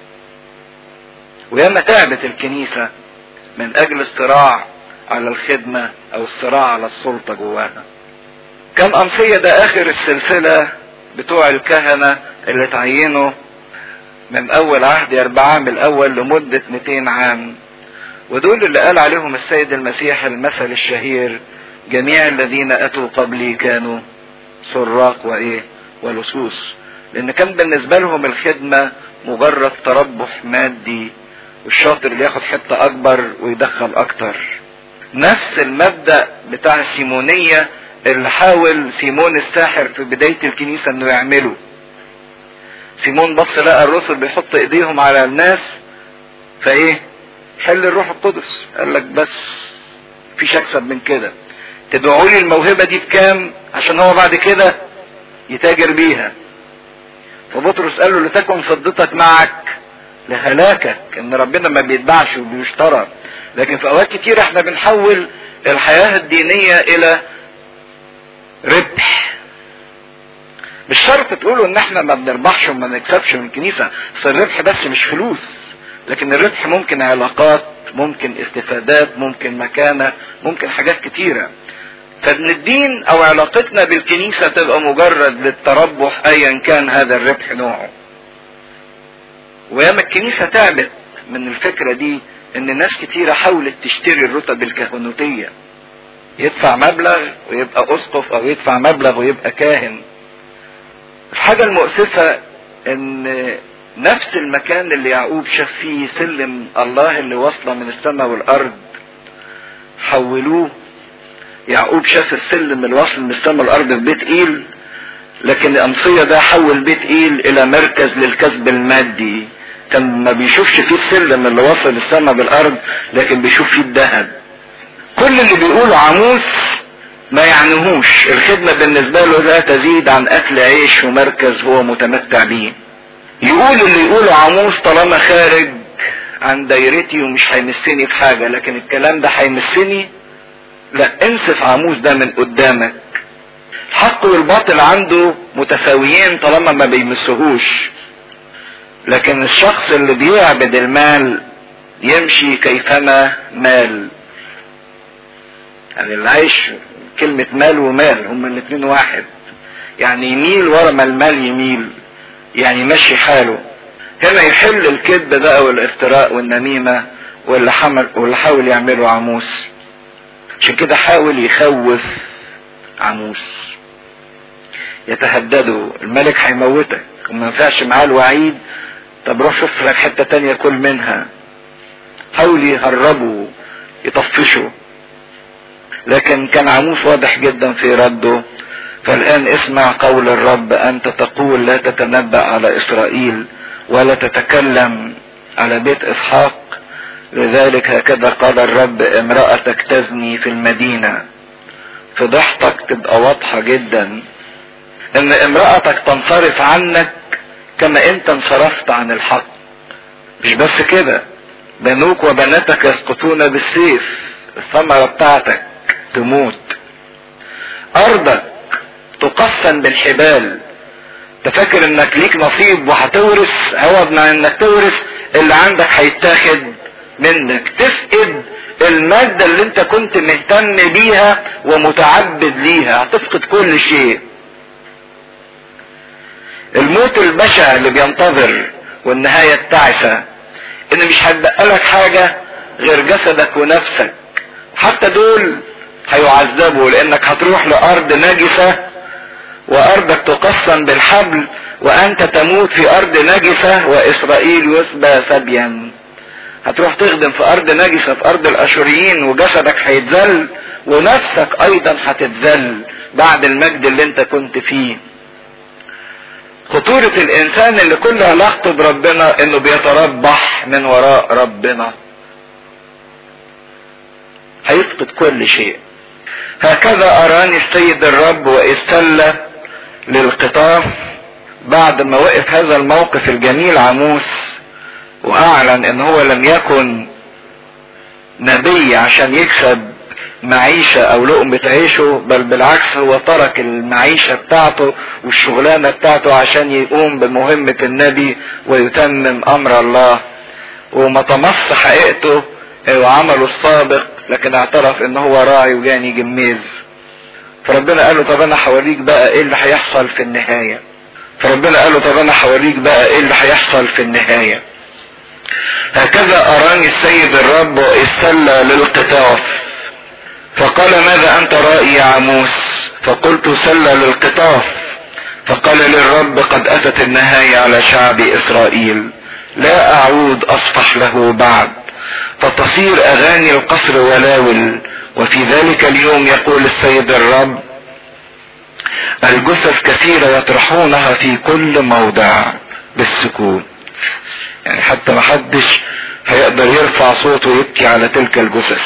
وياما تعبت الكنيسة من اجل الصراع على الخدمة او الصراع على السلطة جواها كان امسية ده اخر السلسلة بتوع الكهنة اللي تعينوا من اول عهد اربعام الاول لمدة 200 عام ودول اللي قال عليهم السيد المسيح المثل الشهير جميع الذين اتوا قبلي كانوا سراق وايه ولصوص لان كان بالنسبة لهم الخدمة مجرد تربح مادي والشاطر اللي ياخد حتة اكبر ويدخل اكتر نفس المبدأ بتاع السيمونية اللي حاول سيمون الساحر في بداية الكنيسة انه يعمله سيمون بص لقى الرسل بيحط ايديهم على الناس فايه حل الروح القدس قال لك بس فيش اكسب من كده تدعوا لي الموهبة دي بكام عشان هو بعد كده يتاجر بيها فبطرس قال له لتكن فضتك معك لهلاكك ان ربنا ما بيتباعش وبيشترى لكن في اوقات كتير احنا بنحول الحياة الدينية الى ربح مش شرط تقولوا ان احنا ما بنربحش وما نكسبش من الكنيسة بس الربح بس مش فلوس لكن الربح ممكن علاقات ممكن استفادات ممكن مكانة ممكن حاجات كتيرة فان الدين او علاقتنا بالكنيسة تبقى مجرد للتربح ايا كان هذا الربح نوعه وياما الكنيسة تعبت من الفكرة دي ان ناس كتيرة حاولت تشتري الرتب الكهنوتية يدفع مبلغ ويبقى اسقف او يدفع مبلغ ويبقى كاهن الحاجة المؤسفة ان نفس المكان اللي يعقوب شاف فيه سلم الله اللي واصلة من السماء والارض حولوه يعقوب شاف السلم الواصل من السماء والارض في بيت ايل لكن الامصية ده حول بيت ايل الى مركز للكسب المادي كان ما بيشوفش فيه السلم اللي واصل السماء بالارض لكن بيشوف فيه الذهب كل اللي بيقوله عموس ما يعنيهوش الخدمة بالنسبة له لا تزيد عن اكل عيش ومركز هو متمتع بيه يقول اللي يقوله عموس طالما خارج عن دايرتي ومش هيمسني في حاجة لكن الكلام ده هيمسني لا انسف عموس ده من قدامك الحق والباطل عنده متساويين طالما ما بيمسهوش لكن الشخص اللي بيعبد المال يمشي كيفما مال يعني اللي عايش كلمة مال ومال هما الاتنين واحد يعني يميل ورا ما المال يميل يعني يمشي حاله هنا يحل الكذب بقى والافتراء والنميمة واللي حمل واللي حاول يعمله عموس عشان كده حاول يخوف عموس يتهددوا الملك هيموتك وما ينفعش معاه الوعيد طب روح شوف لك حتة تانية كل منها حاول يهربوا يطفشوا لكن كان عموس واضح جدا في رده فالآن اسمع قول الرب أنت تقول لا تتنبأ على إسرائيل ولا تتكلم على بيت إسحاق لذلك هكذا قال الرب امرأتك تزني في المدينة فضحتك تبقى واضحة جدا ان امرأتك تنصرف عنك كما انت انصرفت عن الحق مش بس كده بنوك وبناتك يسقطون بالسيف الثمرة بتاعتك تموت ارضك تقسم بالحبال تفكر انك ليك نصيب وهتورث عوض ما انك تورث اللي عندك هيتاخد منك تفقد المادة اللي انت كنت مهتم بيها ومتعبد ليها هتفقد كل شيء الموت البشع اللي بينتظر والنهاية التعسة ان مش هتبقى لك حاجة غير جسدك ونفسك حتى دول هيعذبوا لانك هتروح لارض نجسة وارضك تقسم بالحبل وانت تموت في ارض نجسة واسرائيل يسبى سبيا هتروح تخدم في ارض نجسة في ارض الاشوريين وجسدك هيتذل ونفسك ايضا هتتذل بعد المجد اللي انت كنت فيه خطورة الانسان اللي كل علاقته بربنا انه بيتربح من وراء ربنا هيفقد كل شيء هكذا اراني السيد الرب واستل للقطاف بعد ما وقف هذا الموقف الجميل عموس واعلن ان هو لم يكن نبي عشان يكسب معيشة او لقمة عيشه بل بالعكس هو ترك المعيشة بتاعته والشغلانة بتاعته عشان يقوم بمهمة النبي ويتمم امر الله وما تمص حقيقته وعمله السابق لكن اعترف ان هو راعي وجاني جميز فربنا قال له طب انا هوريك بقى ايه اللي هيحصل في النهاية فربنا قال له طب انا هوريك بقى ايه اللي هيحصل في النهاية هكذا اراني السيد الرب استلى للقطاف فقال ماذا انت رأي يا عموس فقلت سلى للقطاف فقال للرب قد اتت النهاية على شعب اسرائيل لا اعود اصفح له بعد فتصير اغاني القصر ولاول وفي ذلك اليوم يقول السيد الرب الجثث كثيرة يطرحونها في كل موضع بالسكوت يعني حتى ما حدش هيقدر يرفع صوته ويبكي على تلك الجثث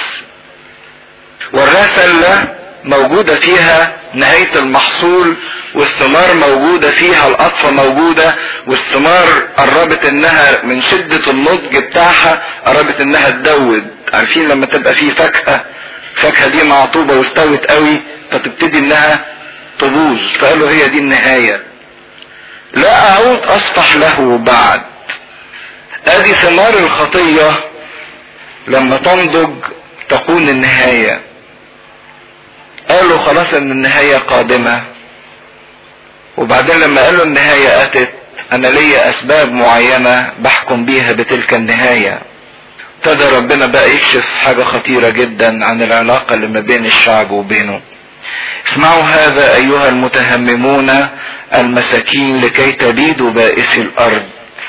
والرسلة موجودة فيها نهاية المحصول والثمار موجودة فيها القطفة موجودة والثمار قربت انها من شدة النضج بتاعها قربت انها تدود عارفين لما تبقى فيه فاكهة الفاكهة دي معطوبة واستوت قوي فتبتدي انها تبوظ فقالوا هي دي النهاية لا اعود اصفح له بعد ادي ثمار الخطية لما تنضج تكون النهاية قالوا خلاص ان النهاية قادمة وبعدين لما قالوا النهاية اتت انا ليا اسباب معينة بحكم بيها بتلك النهاية ابتدى ربنا بقى يكشف حاجة خطيرة جدا عن العلاقة اللي ما بين الشعب وبينه اسمعوا هذا ايها المتهممون المساكين لكي تبيدوا بائس الارض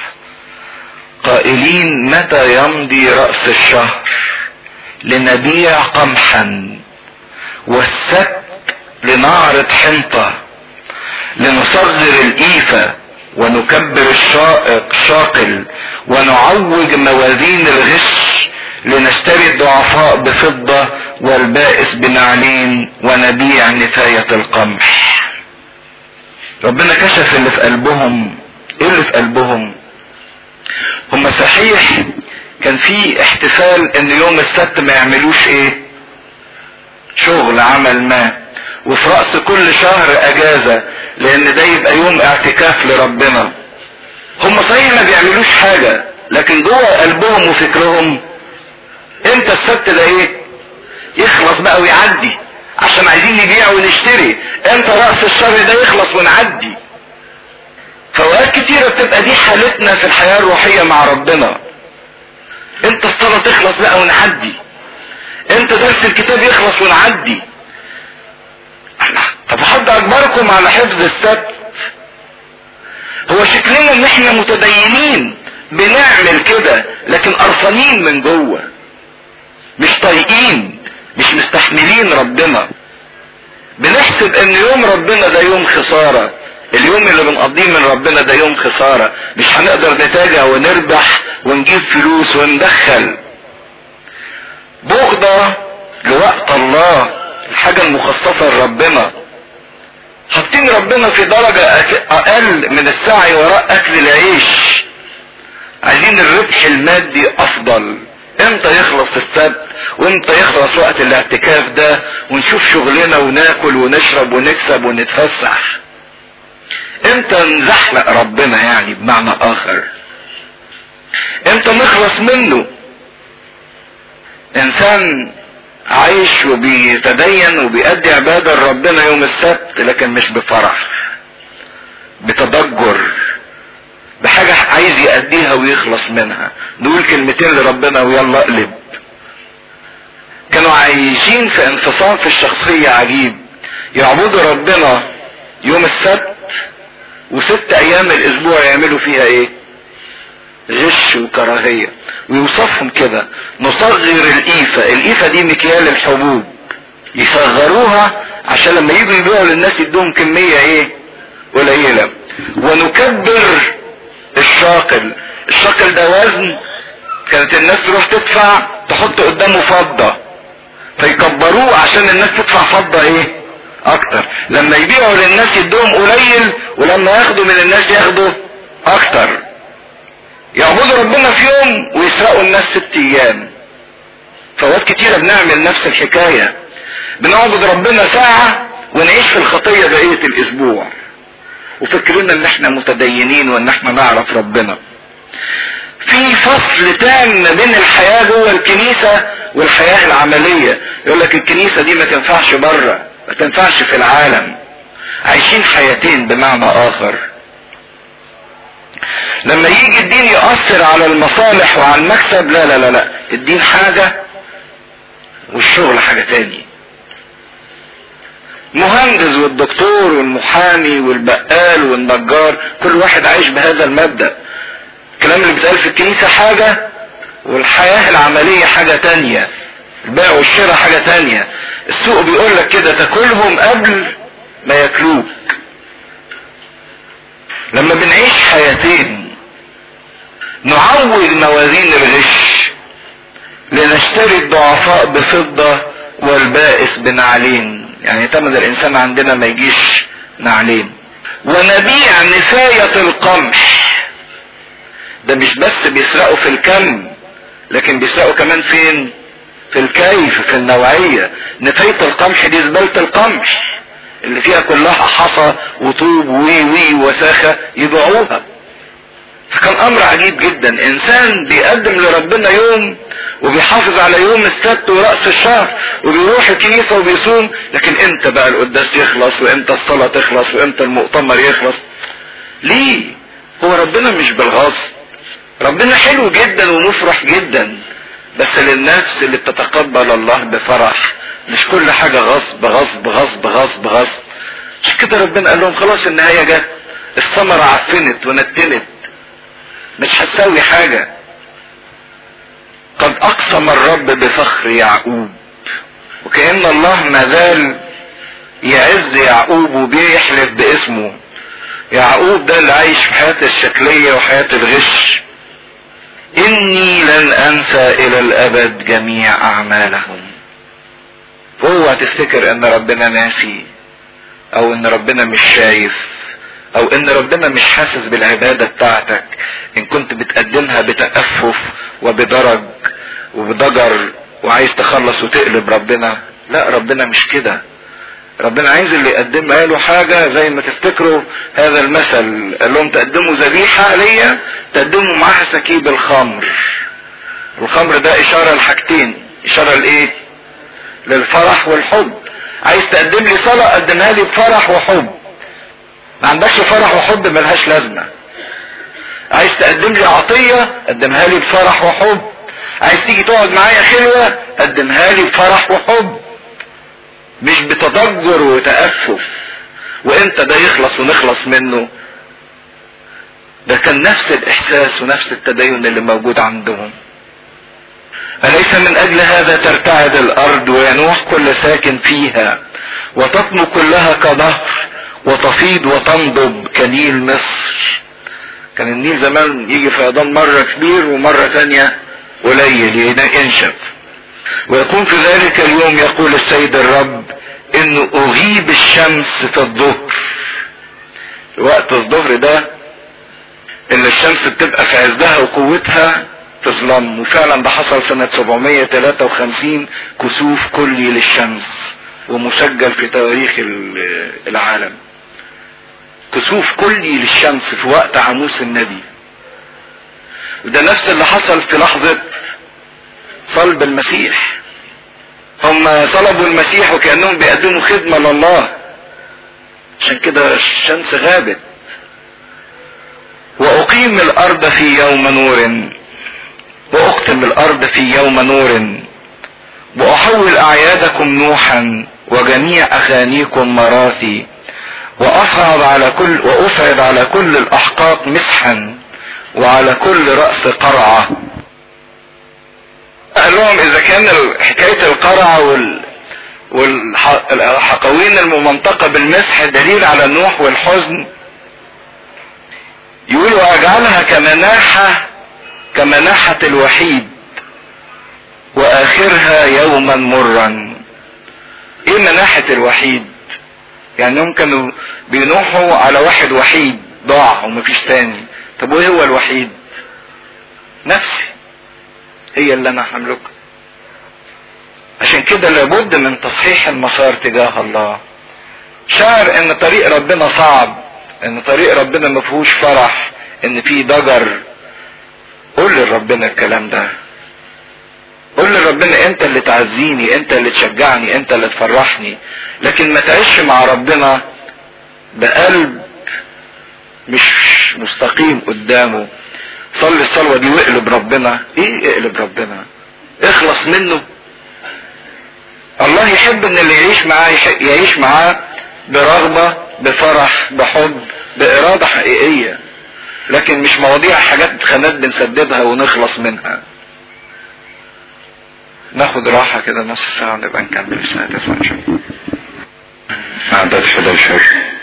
قائلين متى يمضي رأس الشهر لنبيع قمحا والسبت لنعرض حنطة لنصغر الإيفة ونكبر الشائق شاقل ونعوج موازين الغش لنشتري الضعفاء بفضة والبائس بنعلين ونبيع نفاية القمح ربنا كشف اللي في قلبهم ايه اللي في قلبهم هم صحيح كان في احتفال ان يوم السبت ما يعملوش ايه شغل عمل ما وفي رأس كل شهر اجازة لان ده يبقى يوم اعتكاف لربنا هم صحيح ما بيعملوش حاجة لكن جوه قلبهم وفكرهم امتى السبت ده ايه يخلص بقى ويعدي عشان عايزين نبيع ونشتري امتى رأس الشر ده يخلص ونعدي فوقات كتيرة بتبقى دي حالتنا في الحياة الروحية مع ربنا انت الصلاة تخلص بقى ونعدي انت درس الكتاب يخلص ونعدي طب حد اجبركم على حفظ السبت هو شكلنا ان احنا متدينين بنعمل كده لكن قرفانين من جوه مش طايقين مش مستحملين ربنا بنحسب ان يوم ربنا ده يوم خسارة اليوم اللي بنقضيه من ربنا ده يوم خسارة مش هنقدر نتاجع ونربح ونجيب فلوس وندخل بغضة لوقت الله الحاجة المخصصة لربنا حاطين ربنا في درجة اقل من السعي وراء اكل العيش عايزين الربح المادي افضل امتى يخلص السبت وامتى يخلص وقت الاعتكاف ده ونشوف شغلنا وناكل ونشرب ونكسب ونتفسح امتى نزحلق ربنا يعني بمعنى اخر امتى نخلص منه انسان عايش وبيتدين وبيأدي عبادة لربنا يوم السبت لكن مش بفرح بتضجر بحاجة عايز يأديها ويخلص منها نقول كلمتين لربنا ويلا اقلب كانوا عايشين في انفصام في الشخصية عجيب يعبدوا ربنا يوم السبت وست ايام الاسبوع يعملوا فيها ايه غش وكراهية ويوصفهم كده نصغر الإيفة الإيفة دي مكيال الحبوب يصغروها عشان لما يجوا يبيعوا للناس يدوهم كمية ايه قليلة ونكبر الشاقل الشاقل ده وزن كانت الناس تروح تدفع تحط قدامه فضة فيكبروه عشان الناس تدفع فضة ايه اكتر لما يبيعوا للناس يدوهم قليل ولما ياخدوا من الناس ياخدوا اكتر يعبدوا ربنا في يوم ويسرقوا الناس ست ايام فوقت كتيرة بنعمل نفس الحكاية بنعبد ربنا ساعة ونعيش في الخطية بقية الاسبوع وفكرنا ان احنا متدينين وان احنا نعرف ربنا في فصل تام ما بين الحياة جوه الكنيسة والحياة العملية يقول لك الكنيسة دي ما تنفعش بره ما تنفعش في العالم عايشين حياتين بمعنى اخر لما يجي الدين يؤثر على المصالح وعلى المكسب لا لا لا لا الدين حاجة والشغل حاجة تاني المهندس والدكتور والمحامي والبقال والنجار كل واحد عايش بهذا المبدأ الكلام اللي بيتقال في الكنيسة حاجة والحياة العملية حاجة تانية البيع والشراء حاجة تانية السوق بيقول لك كده تاكلهم قبل ما ياكلوك لما بنعيش حياتين نعوج موازين الغش لنشتري الضعفاء بفضة والبائس بنعلين يعني تمن الانسان عندنا ما يجيش نعلين ونبيع نفاية القمح ده مش بس بيسرقوا في الكم لكن بيسرقوا كمان فين في الكيف في النوعية نفاية القمح دي زبالة القمح اللي فيها كلها حصى وطوب وي وي وساخة يبيعوها فكان امر عجيب جدا انسان بيقدم لربنا يوم وبيحافظ على يوم السبت ورأس الشهر وبيروح الكنيسة وبيصوم لكن امتى بقى القداس يخلص وامتى الصلاة تخلص وامتى المؤتمر يخلص ليه هو ربنا مش بالغصب ربنا حلو جدا ومفرح جدا بس للنفس اللي بتتقبل الله بفرح مش كل حاجة غصب غصب غصب غصب غصب مش كده ربنا قال لهم خلاص النهاية جت الثمرة عفنت ونتنت مش هتساوي حاجة قد اقسم الرب بفخر يعقوب وكأن الله ما زال يعز يعقوب وبيحلف باسمه يعقوب ده اللي عايش في حياة الشكلية وحياة الغش اني لن انسى الى الابد جميع اعمالهم اوعى تفتكر ان ربنا ناسي او ان ربنا مش شايف او ان ربنا مش حاسس بالعبادة بتاعتك ان كنت بتقدمها بتأفف وبدرج وبضجر وعايز تخلص وتقلب ربنا لا ربنا مش كده ربنا عايز اللي يقدمها له حاجة زي ما تفتكروا هذا المثل قال لهم تقدموا ذبيحة ليا تقدموا معاها سكيب الخمر الخمر ده اشارة لحاجتين اشارة لايه للفرح والحب عايز تقدم لي صلاة قدمها لي بفرح وحب ما عندكش فرح وحب ملهاش لازمة عايز تقدم لي عطية قدمها لي بفرح وحب عايز تيجي تقعد معايا خلوة قدمها لي بفرح وحب مش بتضجر وتأفف وامتى ده يخلص ونخلص منه ده كان نفس الاحساس ونفس التدين اللي موجود عندهم أليس من أجل هذا ترتعد الأرض وينوح كل ساكن فيها وتطمو كلها كنهر وتفيض وتنضب كنيل مصر كان النيل زمان يجي فيضان مرة كبير ومرة تانية قليل ينشف ويكون في ذلك اليوم يقول السيد الرب انه اغيب الشمس في الظهر وقت الظهر ده اللي الشمس بتبقى في عزها وقوتها تظلم وفعلا ده حصل سنة 753 كسوف كلي للشمس ومسجل في تواريخ العالم كسوف كلي للشمس في وقت عموس النبي وده نفس اللي حصل في لحظة صلب المسيح هم صلبوا المسيح وكأنهم بيقدموا خدمة لله عشان كده الشمس غابت وأقيم الأرض في يوم نور وأختم الأرض في يوم نور وأحول أعيادكم نوحا وجميع أغانيكم مراثي وأصعد على كل وأصعد على كل الأحقاق مسحا وعلى كل رأس قرعة قال لهم إذا كان حكاية القرعة وال والحقوين الممنطقة بالمسح دليل على النوح والحزن يقول واجعلها كمناحة كمناحة الوحيد واخرها يوما مرا ايه مناحة الوحيد يعني هم كانوا بينوحوا على واحد وحيد ضاع ومفيش تاني طب وايه هو الوحيد نفسي هي اللي انا هملكها عشان كده لابد من تصحيح المسار تجاه الله شعر ان طريق ربنا صعب ان طريق ربنا ما فيهوش فرح ان فيه ضجر قول لربنا الكلام ده قول لربنا انت اللي تعزيني انت اللي تشجعني انت اللي تفرحني لكن ما تعيش مع ربنا بقلب مش مستقيم قدامه صلي الصلوة دي واقلب ربنا ايه اقلب ربنا اخلص منه الله يحب ان اللي يعيش معاه يعيش معاه برغبة بفرح بحب بإرادة حقيقية لكن مش مواضيع حاجات خانات بنسددها ونخلص منها ناخد راحة كده نص ساعة ونبقى نكمل الساعة 9 إن شاء الله. عدد 11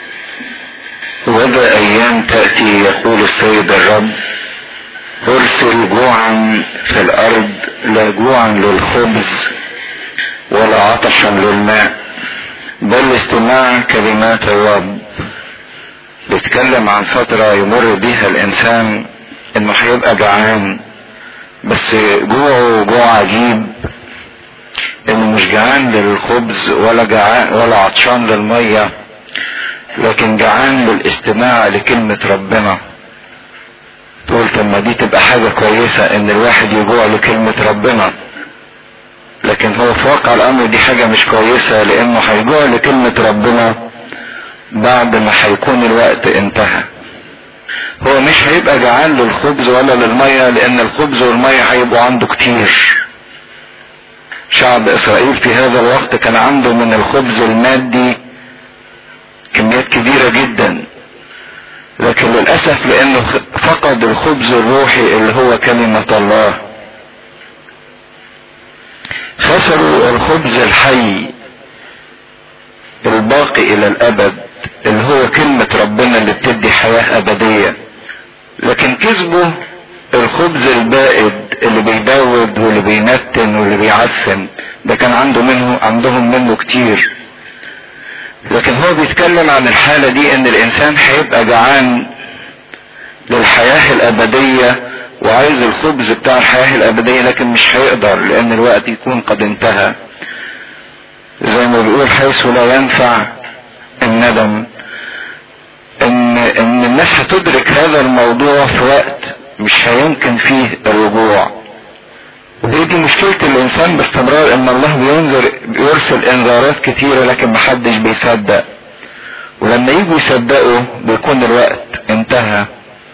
وذا أيام تأتي يقول السيد الرب أرسل جوعا في الأرض لا جوعا للخبز ولا عطشا للماء بل استماع كلمات الرب بيتكلم عن فترة يمر بيها الإنسان إنه هيبقى جعان بس جوعه جوع عجيب إنه مش جعان للخبز ولا جعان ولا عطشان للمية لكن جعان للاستماع لكلمة ربنا تقول طب ما دي تبقى حاجة كويسة إن الواحد يجوع لكلمة ربنا لكن هو في واقع الامر دي حاجة مش كويسة لانه هيجوع لكلمة ربنا بعد ما هيكون الوقت انتهى هو مش هيبقى جعان للخبز ولا للمية لان الخبز والمية هيبقوا عنده كتير شعب اسرائيل في هذا الوقت كان عنده من الخبز المادي كميات كبيرة جدا لكن للأسف لأنه فقد الخبز الروحي اللي هو كلمة الله خسروا الخبز الحي الباقي الى الابد اللي هو كلمة ربنا اللي بتدي حياة ابدية لكن كسبوا الخبز البائد اللي بيدود واللي بينتن واللي بيعفن ده كان عنده منه عندهم منه كتير لكن هو بيتكلم عن الحالة دي ان الانسان هيبقى جعان للحياة الابدية وعايز الخبز بتاع الحياة الأبدية لكن مش هيقدر لأن الوقت يكون قد انتهى زي ما بيقول حيث لا ينفع الندم إن إن الناس هتدرك هذا الموضوع في وقت مش هيمكن فيه الرجوع ودي دي مشكلة الإنسان باستمرار إن ان الله بينذر بيرسل انذارات كتيرة لكن محدش بيصدق ولما يجوا يصدقوا بيكون الوقت انتهى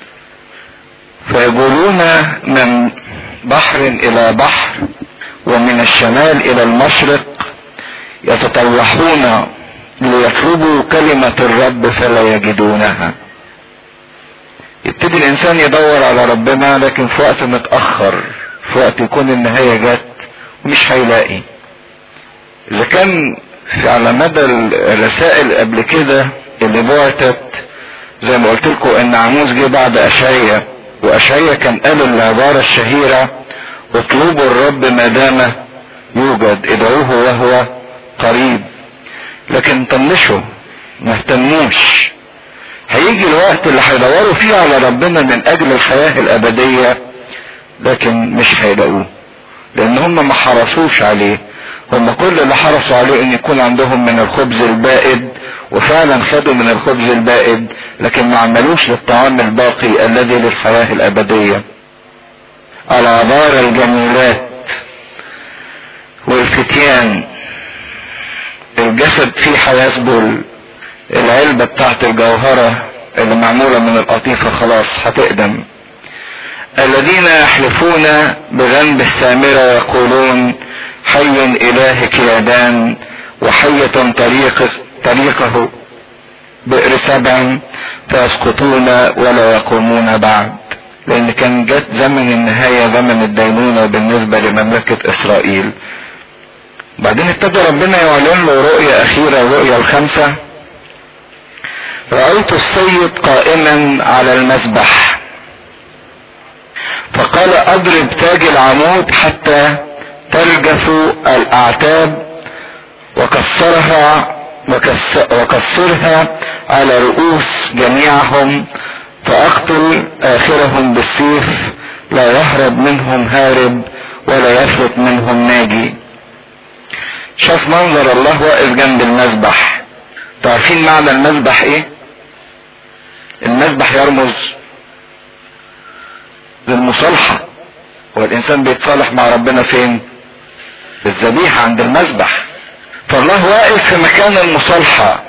فيقولون من بحر الى بحر ومن الشمال الى المشرق يتطوحون ليطلبوا كلمة الرب فلا يجدونها يبتدي الانسان يدور على ربنا لكن في وقت متأخر في وقت يكون النهاية جت ومش هيلاقي اذا كان في على مدى الرسائل قبل كده اللي بعتت زي ما قلت لكم ان عموز جه بعد اشعيا واشعيا كان قال العبارة الشهيرة اطلبوا الرب ما دام يوجد ادعوه وهو قريب لكن طنشوا ما اهتموش هيجي الوقت اللي هيدوروا فيه على ربنا من اجل الحياة الابدية لكن مش هيلاقوه لان هم ما حرصوش عليه هم كل اللي حرصوا عليه ان يكون عندهم من الخبز البائد وفعلا خدوا من الخبز البائد لكن ما عملوش للطعام الباقي الذي للحياة الابدية العبارة الجميلات والفتيان الجسد فيه هيسبل العلبة بتاعت الجوهرة اللي معمولة من القطيفة خلاص هتقدم الذين يحلفون بذنب السامرة يقولون حي إلهك يا دان وحية طريق طريقه بئر سبع فيسقطون ولا يقومون بعد لأن كان جت زمن النهاية زمن الدينونة بالنسبة لمملكة إسرائيل بعدين ابتدى ربنا يعلن له رؤية أخيرة الرؤية الخامسة رأيت السيد قائما على المسبح فقال اضرب تاج العمود حتى تلجف الاعتاب وكسرها وكسرها على رؤوس جميعهم فاقتل اخرهم بالسيف لا يهرب منهم هارب ولا يفلت منهم ناجي شاف منظر الله واقف جنب المذبح تعرفين معنى المذبح ايه المذبح يرمز للمصالحة هو الانسان بيتصالح مع ربنا فين في الذبيحة عند المذبح فالله واقف في مكان المصالحة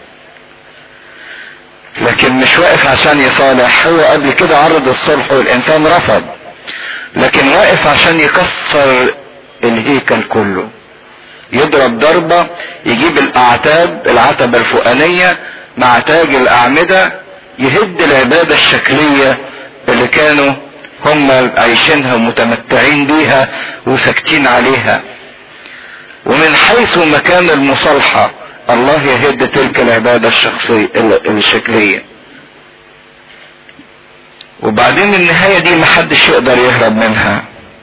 لكن مش واقف عشان يصالح هو قبل كده عرض الصلح والانسان رفض لكن واقف عشان يكسر الهيكل كله يضرب ضربة يجيب الاعتاب العتبة الفوقانية مع تاج الاعمدة يهد العبادة الشكلية اللي كانوا هم عايشينها ومتمتعين بيها وساكتين عليها ومن حيث مكان المصالحة الله يهد تلك العبادة الشخصية الشكلية وبعدين النهاية دي محدش يقدر يهرب منها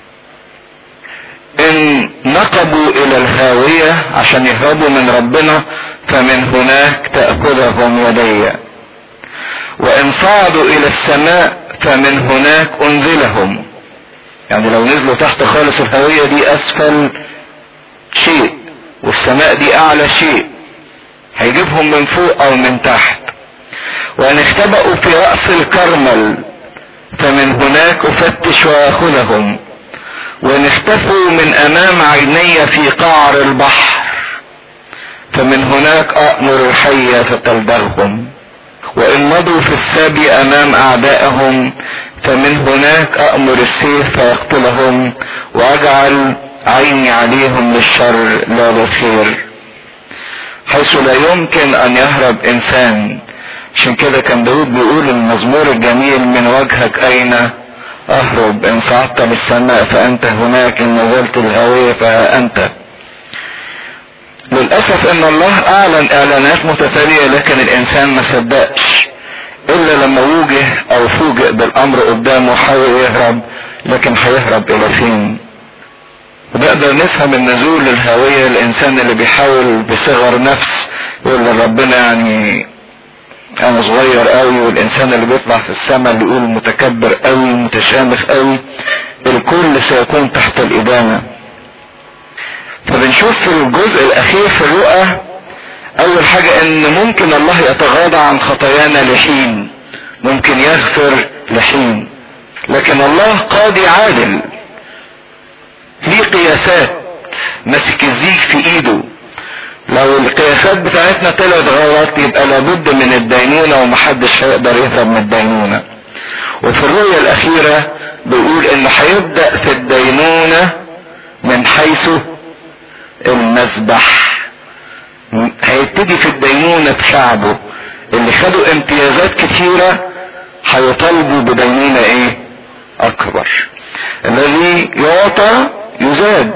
ان نقبوا الى الهاوية عشان يهربوا من ربنا فمن هناك تأخذهم يدي وان صعدوا الى السماء فمن هناك انزلهم يعني لو نزلوا تحت خالص الهوية دي اسفل شيء والسماء دي اعلى شيء هيجيبهم من فوق او من تحت وان اختبأوا في رأس الكرمل فمن هناك افتش واخذهم وان اختفوا من امام عيني في قعر البحر فمن هناك امر الحية فتلدغهم وان مضوا في السبي امام اعدائهم فمن هناك امر السيف فيقتلهم واجعل عيني عليهم للشر لا للخير حيث لا يمكن ان يهرب انسان عشان كده كان داود بيقول المزمور الجميل من وجهك اين اهرب ان صعدت للسماء فانت هناك ان نزلت الهوية فانت للأسف ان الله اعلن اعلانات متتالية لكن الانسان ما صدقش الا لما وجه او فوجئ بالامر قدامه حاول يهرب لكن هيهرب الى فين ونقدر نفهم النزول للهوية الانسان اللي بيحاول بصغر نفس يقول ربنا يعني انا صغير قوي والانسان اللي بيطلع في السماء اللي يقول متكبر قوي متشامخ قوي الكل سيكون تحت الادانه فبنشوف في الجزء الاخير في الرؤى اول حاجة ان ممكن الله يتغاضى عن خطايانا لحين ممكن يغفر لحين لكن الله قاضي عادل ليه قياسات ماسك الزيج في ايده لو القياسات بتاعتنا طلعت غلط يبقى لابد من الدينونة ومحدش هيقدر يهرب من الدينونة وفي الرؤية الأخيرة بيقول إنه هيبدأ في الدينونة من حيث المذبح هيبتدي في الدينونة بشعبه اللي خدوا امتيازات كثيرة هيطالبوا بدينونة ايه اكبر الذي يعطى يزاد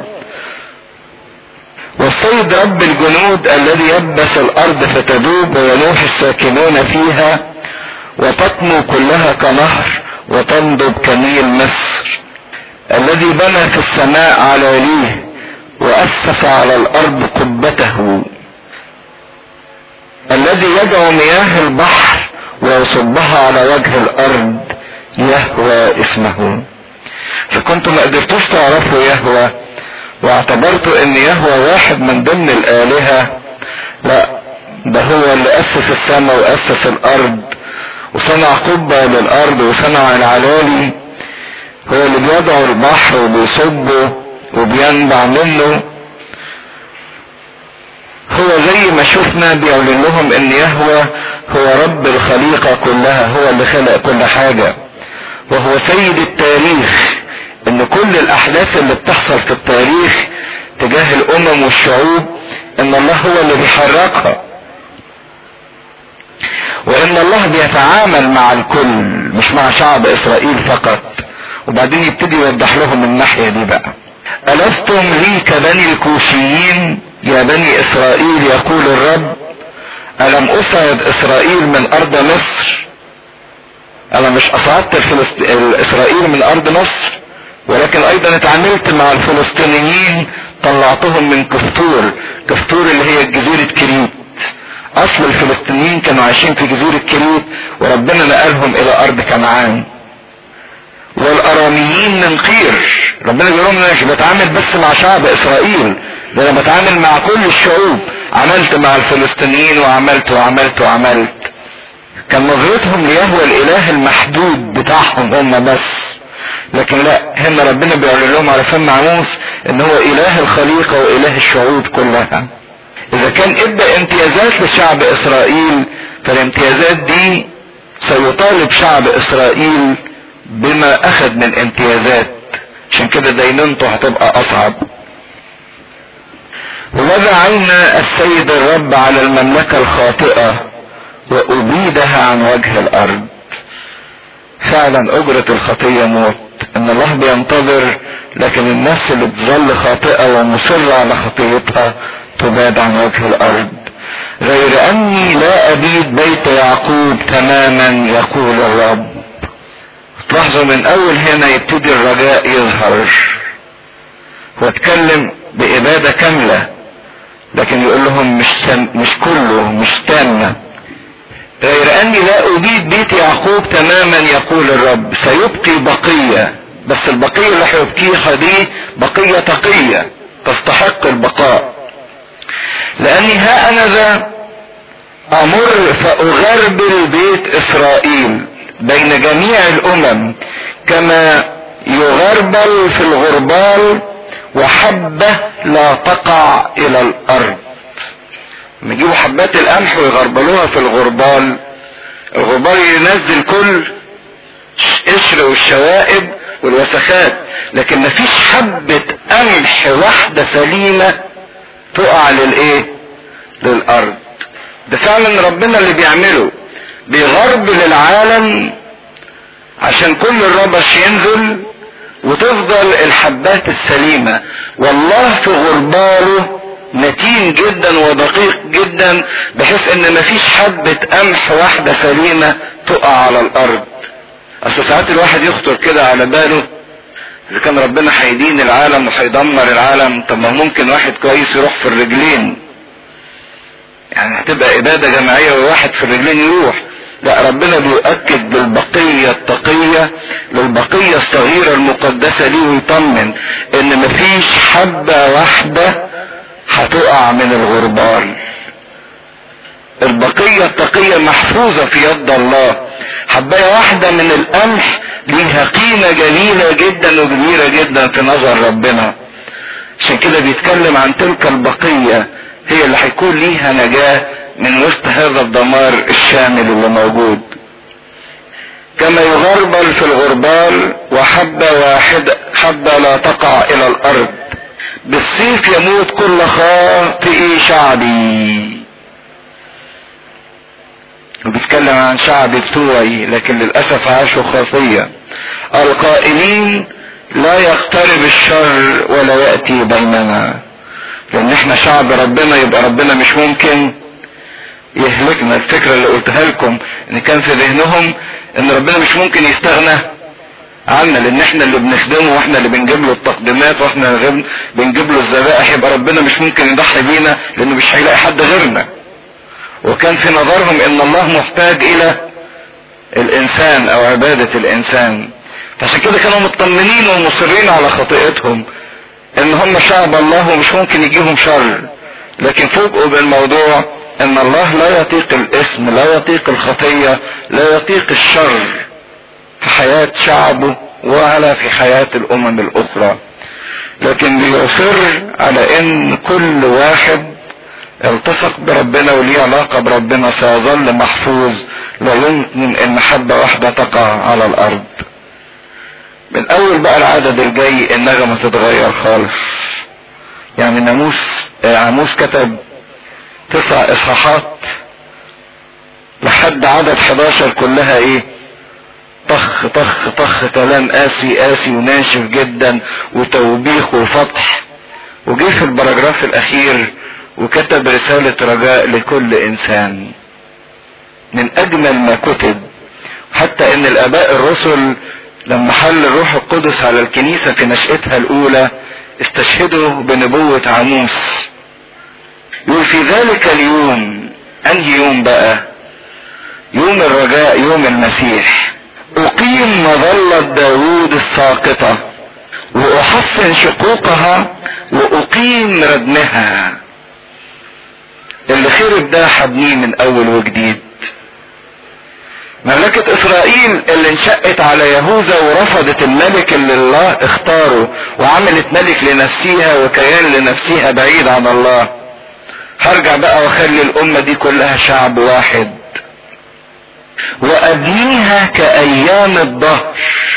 والسيد رب الجنود الذي يبس الارض فتذوب وينوح الساكنون فيها وتطمو كلها كنهر وتنضب كنيل مصر الذي بنى في السماء على ليه واسس على الارض قبته الذي يدعو مياه البحر ويصبها على وجه الارض يهوى اسمه فكنتم ما قدرتوش تعرفوا يهوى واعتبرتوا ان يهوى واحد من ضمن الالهة لا ده هو اللي اسس السماء واسس الارض وصنع قبة للارض وصنع العلالي هو اللي بيدعو البحر وبيصبه وبينبع منه هو زي ما شفنا بيقول لهم ان يهوى هو رب الخليقة كلها هو اللي خلق كل حاجة وهو سيد التاريخ ان كل الاحداث اللي بتحصل في التاريخ تجاه الامم والشعوب ان الله هو اللي بيحركها وان الله بيتعامل مع الكل مش مع شعب اسرائيل فقط وبعدين يبتدي يوضح لهم الناحية دي بقى ألستم لي كبني الكوشيين يا بني إسرائيل يقول الرب ألم أصعد إسرائيل من أرض مصر أنا مش أصعدت الفلسط... إسرائيل من أرض مصر ولكن أيضا اتعاملت مع الفلسطينيين طلعتهم من كفتور كفتور اللي هي جزيرة كريت أصل الفلسطينيين كانوا عايشين في جزيرة كريت وربنا نقلهم إلى أرض كنعان والاراميين من قير ربنا بيقول لهم انا مش بتعامل بس مع شعب اسرائيل ده انا بتعامل مع كل الشعوب عملت مع الفلسطينيين وعملت وعملت وعملت كان نظرتهم ليهوى الاله المحدود بتاعهم هم بس لكن لا هنا ربنا بيقول لهم على فم عموس ان هو اله الخليقة واله الشعوب كلها اذا كان ادى امتيازات لشعب اسرائيل فالامتيازات دي سيطالب شعب اسرائيل بما اخذ من امتيازات عشان كده دينونته هتبقى اصعب ووضع عين السيد الرب على المملكة الخاطئة وأبيدها عن وجه الأرض فعلا أجرة الخطية موت إن الله بينتظر لكن النفس اللي تظل خاطئة ومصرة على خطيتها تباد عن وجه الأرض غير أني لا أبيد بيت يعقوب تماما يقول الرب تلاحظوا من اول هنا يبتدي الرجاء يظهر واتكلم بإبادة كاملة لكن يقول لهم مش سم مش كله مش تامة غير اني لا ابيد بيت يعقوب تماما يقول الرب سيبقي بقية بس البقية اللي هيبقيها دي بقية تقية تستحق البقاء لاني ها انا ذا امر فاغربل بيت اسرائيل بين جميع الامم كما يغربل في الغربال وحبة لا تقع الى الارض يجيبوا حبات القمح ويغربلوها في الغربال الغربال ينزل كل قشر والشوائب والوسخات لكن مفيش حبة قمح واحدة سليمة تقع للايه للارض ده فعلا ربنا اللي بيعمله بيغربل العالم عشان كل الربش ينزل وتفضل الحبات السليمة والله في غرباله متين جدا ودقيق جدا بحيث ان مفيش حبة قمح واحدة سليمة تقع على الارض اصل ساعات الواحد يخطر كده على باله اذا كان ربنا هيدين العالم وهيدمر العالم طب ما ممكن واحد كويس يروح في الرجلين يعني هتبقى ابادة جماعية وواحد في الرجلين يروح لا ربنا بيؤكد بالبقية التقية للبقية الصغيرة المقدسة دي ويطمن ان مفيش حبة واحدة هتقع من الغربال البقية التقية محفوظة في يد الله حباية واحدة من القمح ليها قيمة جميلة جدا وكبيرة جدا في نظر ربنا عشان كده بيتكلم عن تلك البقية هي اللي هيكون ليها نجاة من وسط هذا الدمار الشامل اللي موجود كما يغربل في الغربال وحبة واحدة حبة لا تقع الى الارض بالسيف يموت كل خاطئ شعبي وبيتكلم عن شعب بتوعي لكن للأسف عاشوا خاصية القائلين لا يقترب الشر ولا يأتي بيننا لأن احنا شعب ربنا يبقى ربنا مش ممكن يهلكنا الفكرة اللي قلتها لكم ان كان في ذهنهم ان ربنا مش ممكن يستغنى عنا لان احنا اللي بنخدمه واحنا اللي بنجيب له التقديمات واحنا اللي بنجيب له الذبائح يبقى ربنا مش ممكن يضحي بينا لانه مش هيلاقي حد غيرنا وكان في نظرهم ان الله محتاج الى الانسان او عبادة الانسان فعشان كده كانوا مطمنين ومصرين على خطيئتهم ان هم شعب الله ومش ممكن يجيهم شر لكن فوجئوا بالموضوع ان الله لا يطيق الاسم لا يطيق الخطية لا يطيق الشر في حياة شعبه ولا في حياة الامم الاخرى لكن بيصر على ان كل واحد التصق بربنا وليه علاقة بربنا سيظل محفوظ لا يمكن ان حبة واحدة تقع على الارض من اول بقى العدد الجاي النغمة تتغير خالص يعني ناموس عاموس كتب تسع اصحاحات لحد عدد 11 كلها ايه طخ طخ طخ كلام قاسي قاسي وناشف جدا وتوبيخ وفتح وجه في البراجراف الاخير وكتب رسالة رجاء لكل انسان من اجمل ما كتب حتى ان الاباء الرسل لما حل الروح القدس على الكنيسة في نشأتها الاولى استشهدوا بنبوة عاموس يقول في ذلك اليوم انهي يوم بقى يوم الرجاء يوم المسيح اقيم مظلة داوود الساقطة واحسن شقوقها واقيم ردمها اللي خرب ده حبنيه من اول وجديد مملكة اسرائيل اللي انشقت على يهوذا ورفضت الملك اللي الله اختاره وعملت ملك لنفسها وكيان لنفسها بعيد عن الله هرجع بقى واخلي الامة دي كلها شعب واحد وابنيها كايام الظهر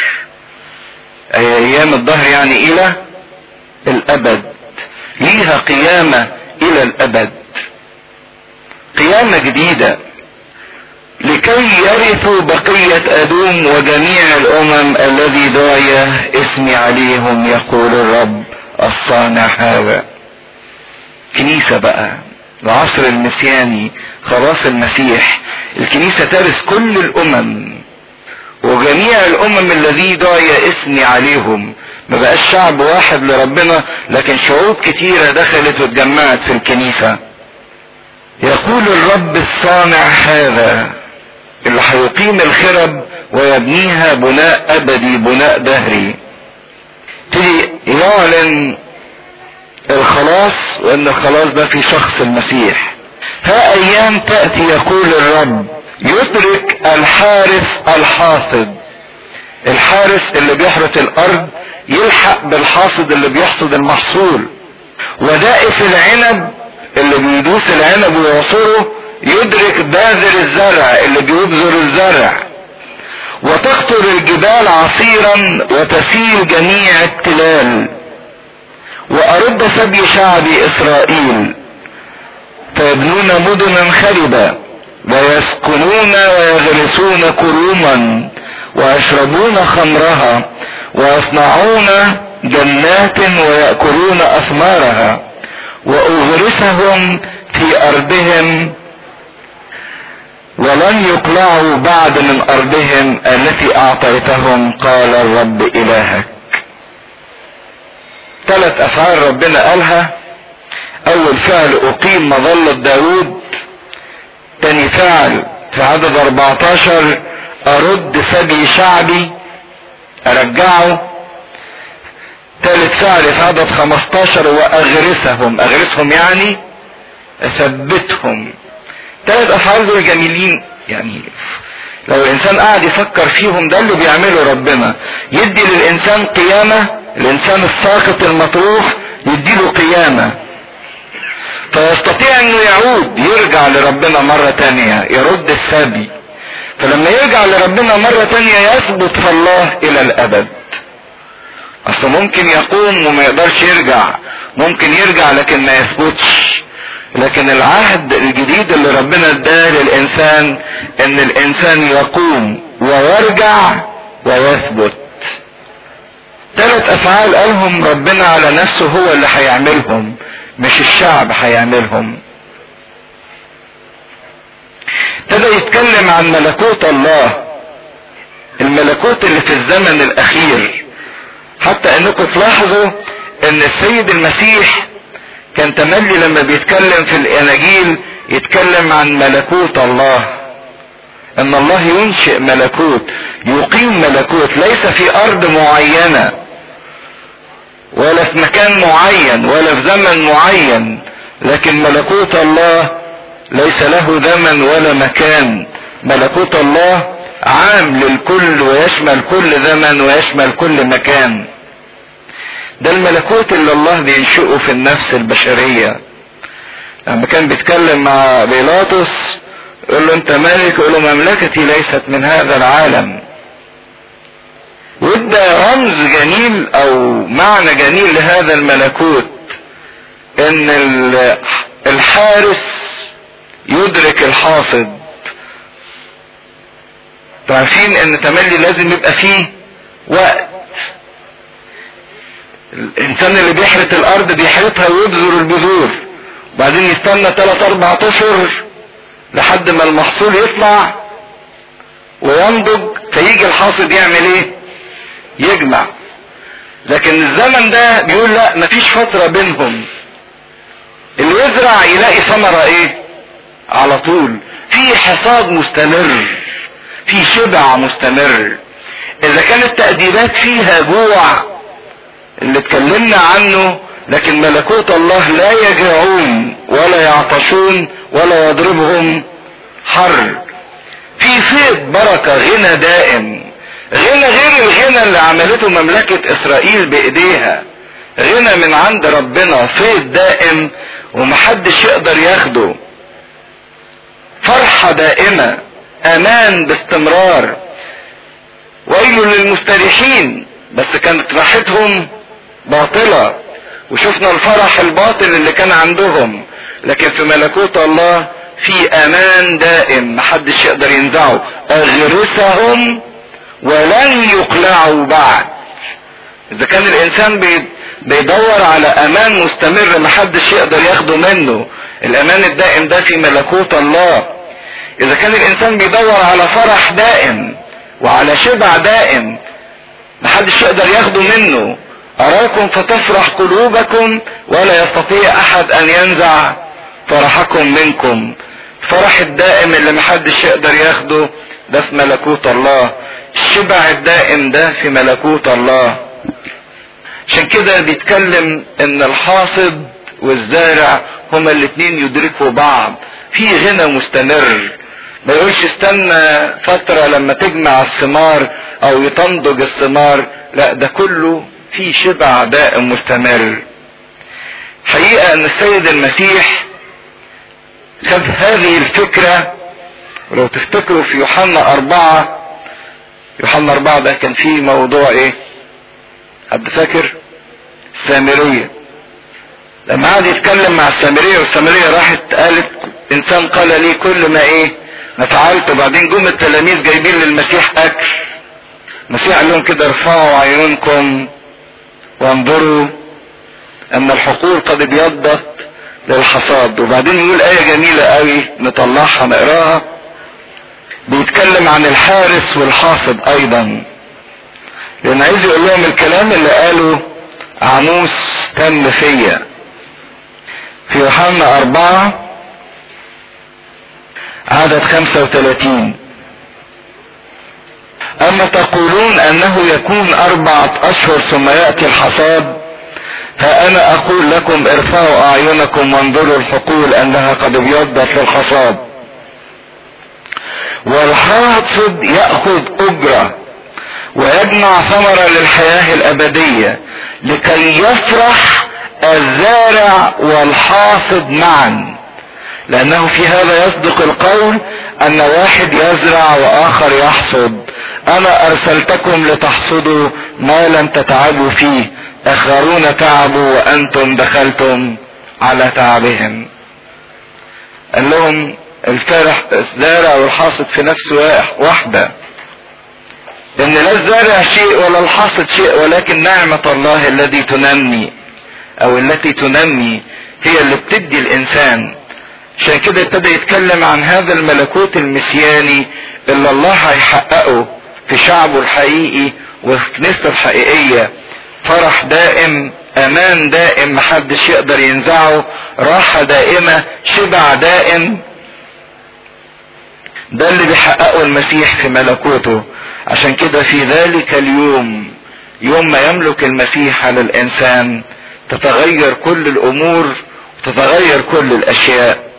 ايام الظهر يعني الى الابد ليها قيامة الى الابد قيامة جديدة لكي يرثوا بقية أدوم وجميع الأمم الذي دعي اسمي عليهم يقول الرب الصانع هذا كنيسة بقى العصر المسياني خلاص المسيح الكنيسة ترث كل الأمم وجميع الأمم الذي دعي اسمي عليهم ما بقاش شعب واحد لربنا لكن شعوب كتيرة دخلت واتجمعت في الكنيسة يقول الرب الصانع هذا اللي هيقيم الخرب ويبنيها بناء ابدي بناء دهري تبتدي يعلن الخلاص وان الخلاص ده في شخص المسيح ها ايام تأتي يقول الرب يدرك الحارس الحاصد الحارس اللي بيحرس الارض يلحق بالحاصد اللي بيحصد المحصول ودائس العنب اللي بيدوس العنب ويعصره يدرك باذر الزرع اللي بيبذر الزرع وتقطر الجبال عصيرا وتسيل جميع التلال وارد سبي شعبي اسرائيل فيبنون مدنا خربة ويسكنون ويغرسون كروما ويشربون خمرها ويصنعون جنات ويأكلون أثمارها وأغرسهم في أرضهم ولن يقلعوا بعد من أرضهم التي أعطيتهم قال الرب إلهك ثلاث أفعال ربنا قالها أول فعل أقيم مظلة داود تاني فعل في عدد 14 أرد سبي شعبي أرجعه ثالث فعل في عدد 15 وأغرسهم أغرسهم يعني أثبتهم ثلاث أفعال دول جميلين يعني لو الإنسان قاعد يفكر فيهم ده اللي بيعمله ربنا يدي للإنسان قيامة الإنسان الساقط المطروح يديله قيامة فيستطيع انه يعود يرجع لربنا مرة تانية يرد السبي فلما يرجع لربنا مرة تانية يثبت في الله الى الابد اصل ممكن يقوم وما يقدرش يرجع ممكن يرجع لكن ما يثبتش لكن العهد الجديد اللي ربنا اداه للانسان ان الانسان يقوم ويرجع ويثبت ثلاث افعال قالهم ربنا على نفسه هو اللي هيعملهم مش الشعب هيعملهم ابتدى يتكلم عن ملكوت الله الملكوت اللي في الزمن الاخير حتى انكم تلاحظوا ان السيد المسيح كان تملي لما بيتكلم في الاناجيل يتكلم عن ملكوت الله ان الله ينشئ ملكوت يقيم ملكوت ليس في ارض معينه ولا في مكان معين ولا في زمن معين لكن ملكوت الله ليس له زمن ولا مكان ملكوت الله عام للكل ويشمل كل زمن ويشمل كل مكان ده الملكوت اللي الله بينشئه في النفس البشرية لما كان بيتكلم مع بيلاطس يقول له انت ملك يقول له مملكتي ليست من هذا العالم وادى رمز جميل او معنى جميل لهذا الملكوت ان الحارس يدرك الحاصد عارفين ان تملي لازم يبقى فيه وقت الانسان اللي بيحرث الارض بيحرثها ويبذر البذور وبعدين يستنى 3 4 اشهر لحد ما المحصول يطلع وينضج فيجي الحاصد يعمل ايه يجمع لكن الزمن ده بيقول لا مفيش فترة بينهم اللي يزرع يلاقي ثمرة ايه على طول في حصاد مستمر في شبع مستمر اذا كانت تأديبات فيها جوع اللي اتكلمنا عنه لكن ملكوت الله لا يجوعون ولا يعطشون ولا يضربهم حر في فيض بركة غنى دائم غنى غير الغنى اللي عملته مملكة اسرائيل بايديها غنى من عند ربنا فيض دائم ومحدش يقدر ياخده فرحة دائمة امان باستمرار ويل للمستريحين بس كانت راحتهم باطلة وشفنا الفرح الباطل اللي كان عندهم لكن في ملكوت الله في امان دائم محدش يقدر ينزعه اغرسهم ولن يقلعوا بعد اذا كان الانسان بيدور على امان مستمر محدش يقدر ياخده منه الامان الدائم ده في ملكوت الله اذا كان الانسان بيدور على فرح دائم وعلى شبع دائم محدش يقدر ياخده منه اراكم فتفرح قلوبكم ولا يستطيع احد ان ينزع فرحكم منكم الفرح الدائم اللي محدش يقدر ياخده ده في ملكوت الله الشبع الدائم ده في ملكوت الله عشان كده بيتكلم ان الحاصد والزارع هما الاتنين يدركوا بعض في غنى مستمر ما يقولش استنى فترة لما تجمع الثمار او يتنضج الثمار لا ده كله في شبع دائم مستمر حقيقة ان السيد المسيح خد هذه الفكرة ولو تفتكروا في يوحنا أربعة يوحنا أربعة ده كان فيه موضوع إيه؟ حد فاكر؟ السامرية لما قعد يتكلم مع السامرية والسامرية راحت قالت إنسان قال لي كل ما إيه؟ ما فعلت وبعدين جم التلاميذ جايبين للمسيح أكل المسيح قال لهم كده ارفعوا عيونكم وانظروا أن الحقول قد ابيضت للحصاد وبعدين يقول آية جميلة قوي نطلعها نقراها بيتكلم عن الحارس والحاصد أيضا لأن عايز يقول لهم الكلام اللي قاله عموس تم فيا في يوحنا أربعة عدد خمسة وثلاثين أما تقولون أنه يكون أربعة أشهر ثم يأتي الحصاد فأنا أقول لكم ارفعوا أعينكم وانظروا الحقول أنها قد ابيضت للحصاد والحاصد يأخذ أجرة ويجمع ثمرة للحياة الأبدية لكي يفرح الزارع والحاصد معا لانه في هذا يصدق القول ان واحد يزرع واخر يحصد انا ارسلتكم لتحصدوا ما لم تتعبوا فيه اخرون تعبوا وانتم دخلتم على تعبهم قال لهم الفارح الزارع والحاصد في نفس واحدة ان لا الزارع شيء ولا الحاصد شيء ولكن نعمة الله الذي تنمي او التي تنمي هي اللي بتدي الانسان عشان كده ابتدى يتكلم عن هذا الملكوت المسياني اللي الله هيحققه في شعبه الحقيقي وفي كنيسته الحقيقية فرح دائم امان دائم محدش يقدر ينزعه راحة دائمة شبع دائم ده اللي بيحققه المسيح في ملكوته عشان كده في ذلك اليوم يوم ما يملك المسيح على الانسان تتغير كل الامور وتتغير كل الاشياء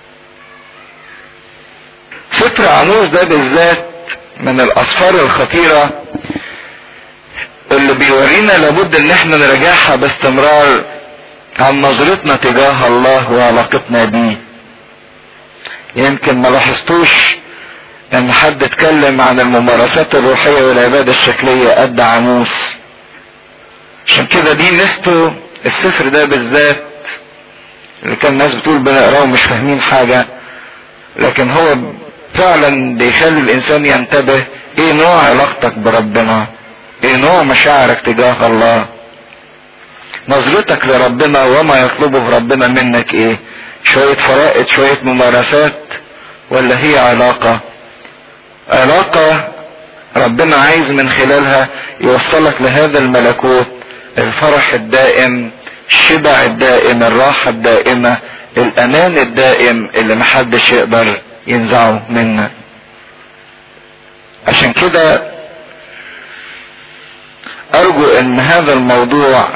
سفر عموس ده بالذات من الاسفار الخطيرة اللي بيورينا لابد ان احنا نراجعها باستمرار عن نظرتنا تجاه الله وعلاقتنا بيه يمكن ما لاحظتوش ان حد اتكلم عن الممارسات الروحية والعبادة الشكلية قد عموس عشان كده دي ميزته السفر ده بالذات اللي كان الناس بتقول بنقراه ومش فاهمين حاجة لكن هو فعلا بيخلي الانسان ينتبه ايه نوع علاقتك بربنا ايه نوع مشاعرك تجاه الله نظرتك لربنا وما يطلبه ربنا منك ايه شوية فرائض شوية ممارسات ولا هي علاقة علاقة ربنا عايز من خلالها يوصلك لهذا الملكوت الفرح الدائم الشبع الدائم الراحة الدائمة الامان الدائم اللي محدش يقدر ينزعه منك عشان كده ارجو ان هذا الموضوع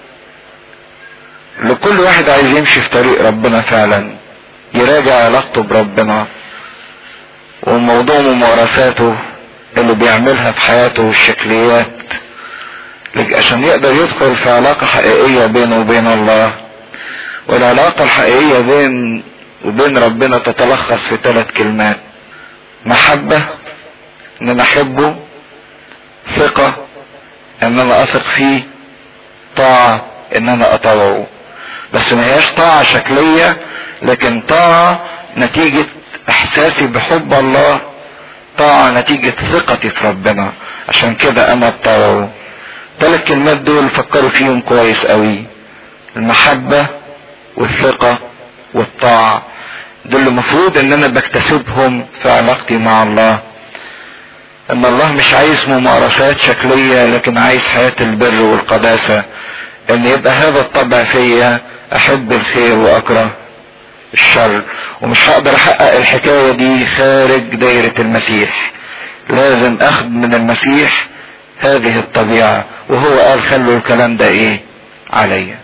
لكل واحد عايز يمشي في طريق ربنا فعلا يراجع علاقته بربنا وموضوع ممارساته اللي بيعملها في حياته والشكليات عشان يقدر يدخل في علاقة حقيقية بينه وبين الله والعلاقة الحقيقية بين وبين ربنا تتلخص في ثلاث كلمات محبة ان انا احبه ثقة ان انا اثق فيه طاعة ان انا اطوعه بس ما هياش طاعة شكلية لكن طاعة نتيجة احساسي بحب الله طاعة نتيجة ثقتي في ربنا عشان كده انا اطوعه ثلاث كلمات دول فكروا فيهم كويس قوي المحبة والثقة والطاعة دول المفروض ان انا بكتسبهم في علاقتي مع الله ان الله مش عايز ممارسات شكلية لكن عايز حياة البر والقداسة ان يبقى هذا الطبع فيا احب الخير واكره الشر ومش هقدر احقق الحكاية دي خارج دايرة المسيح لازم اخذ من المسيح هذه الطبيعة وهو قال خلوا الكلام ده ايه عليا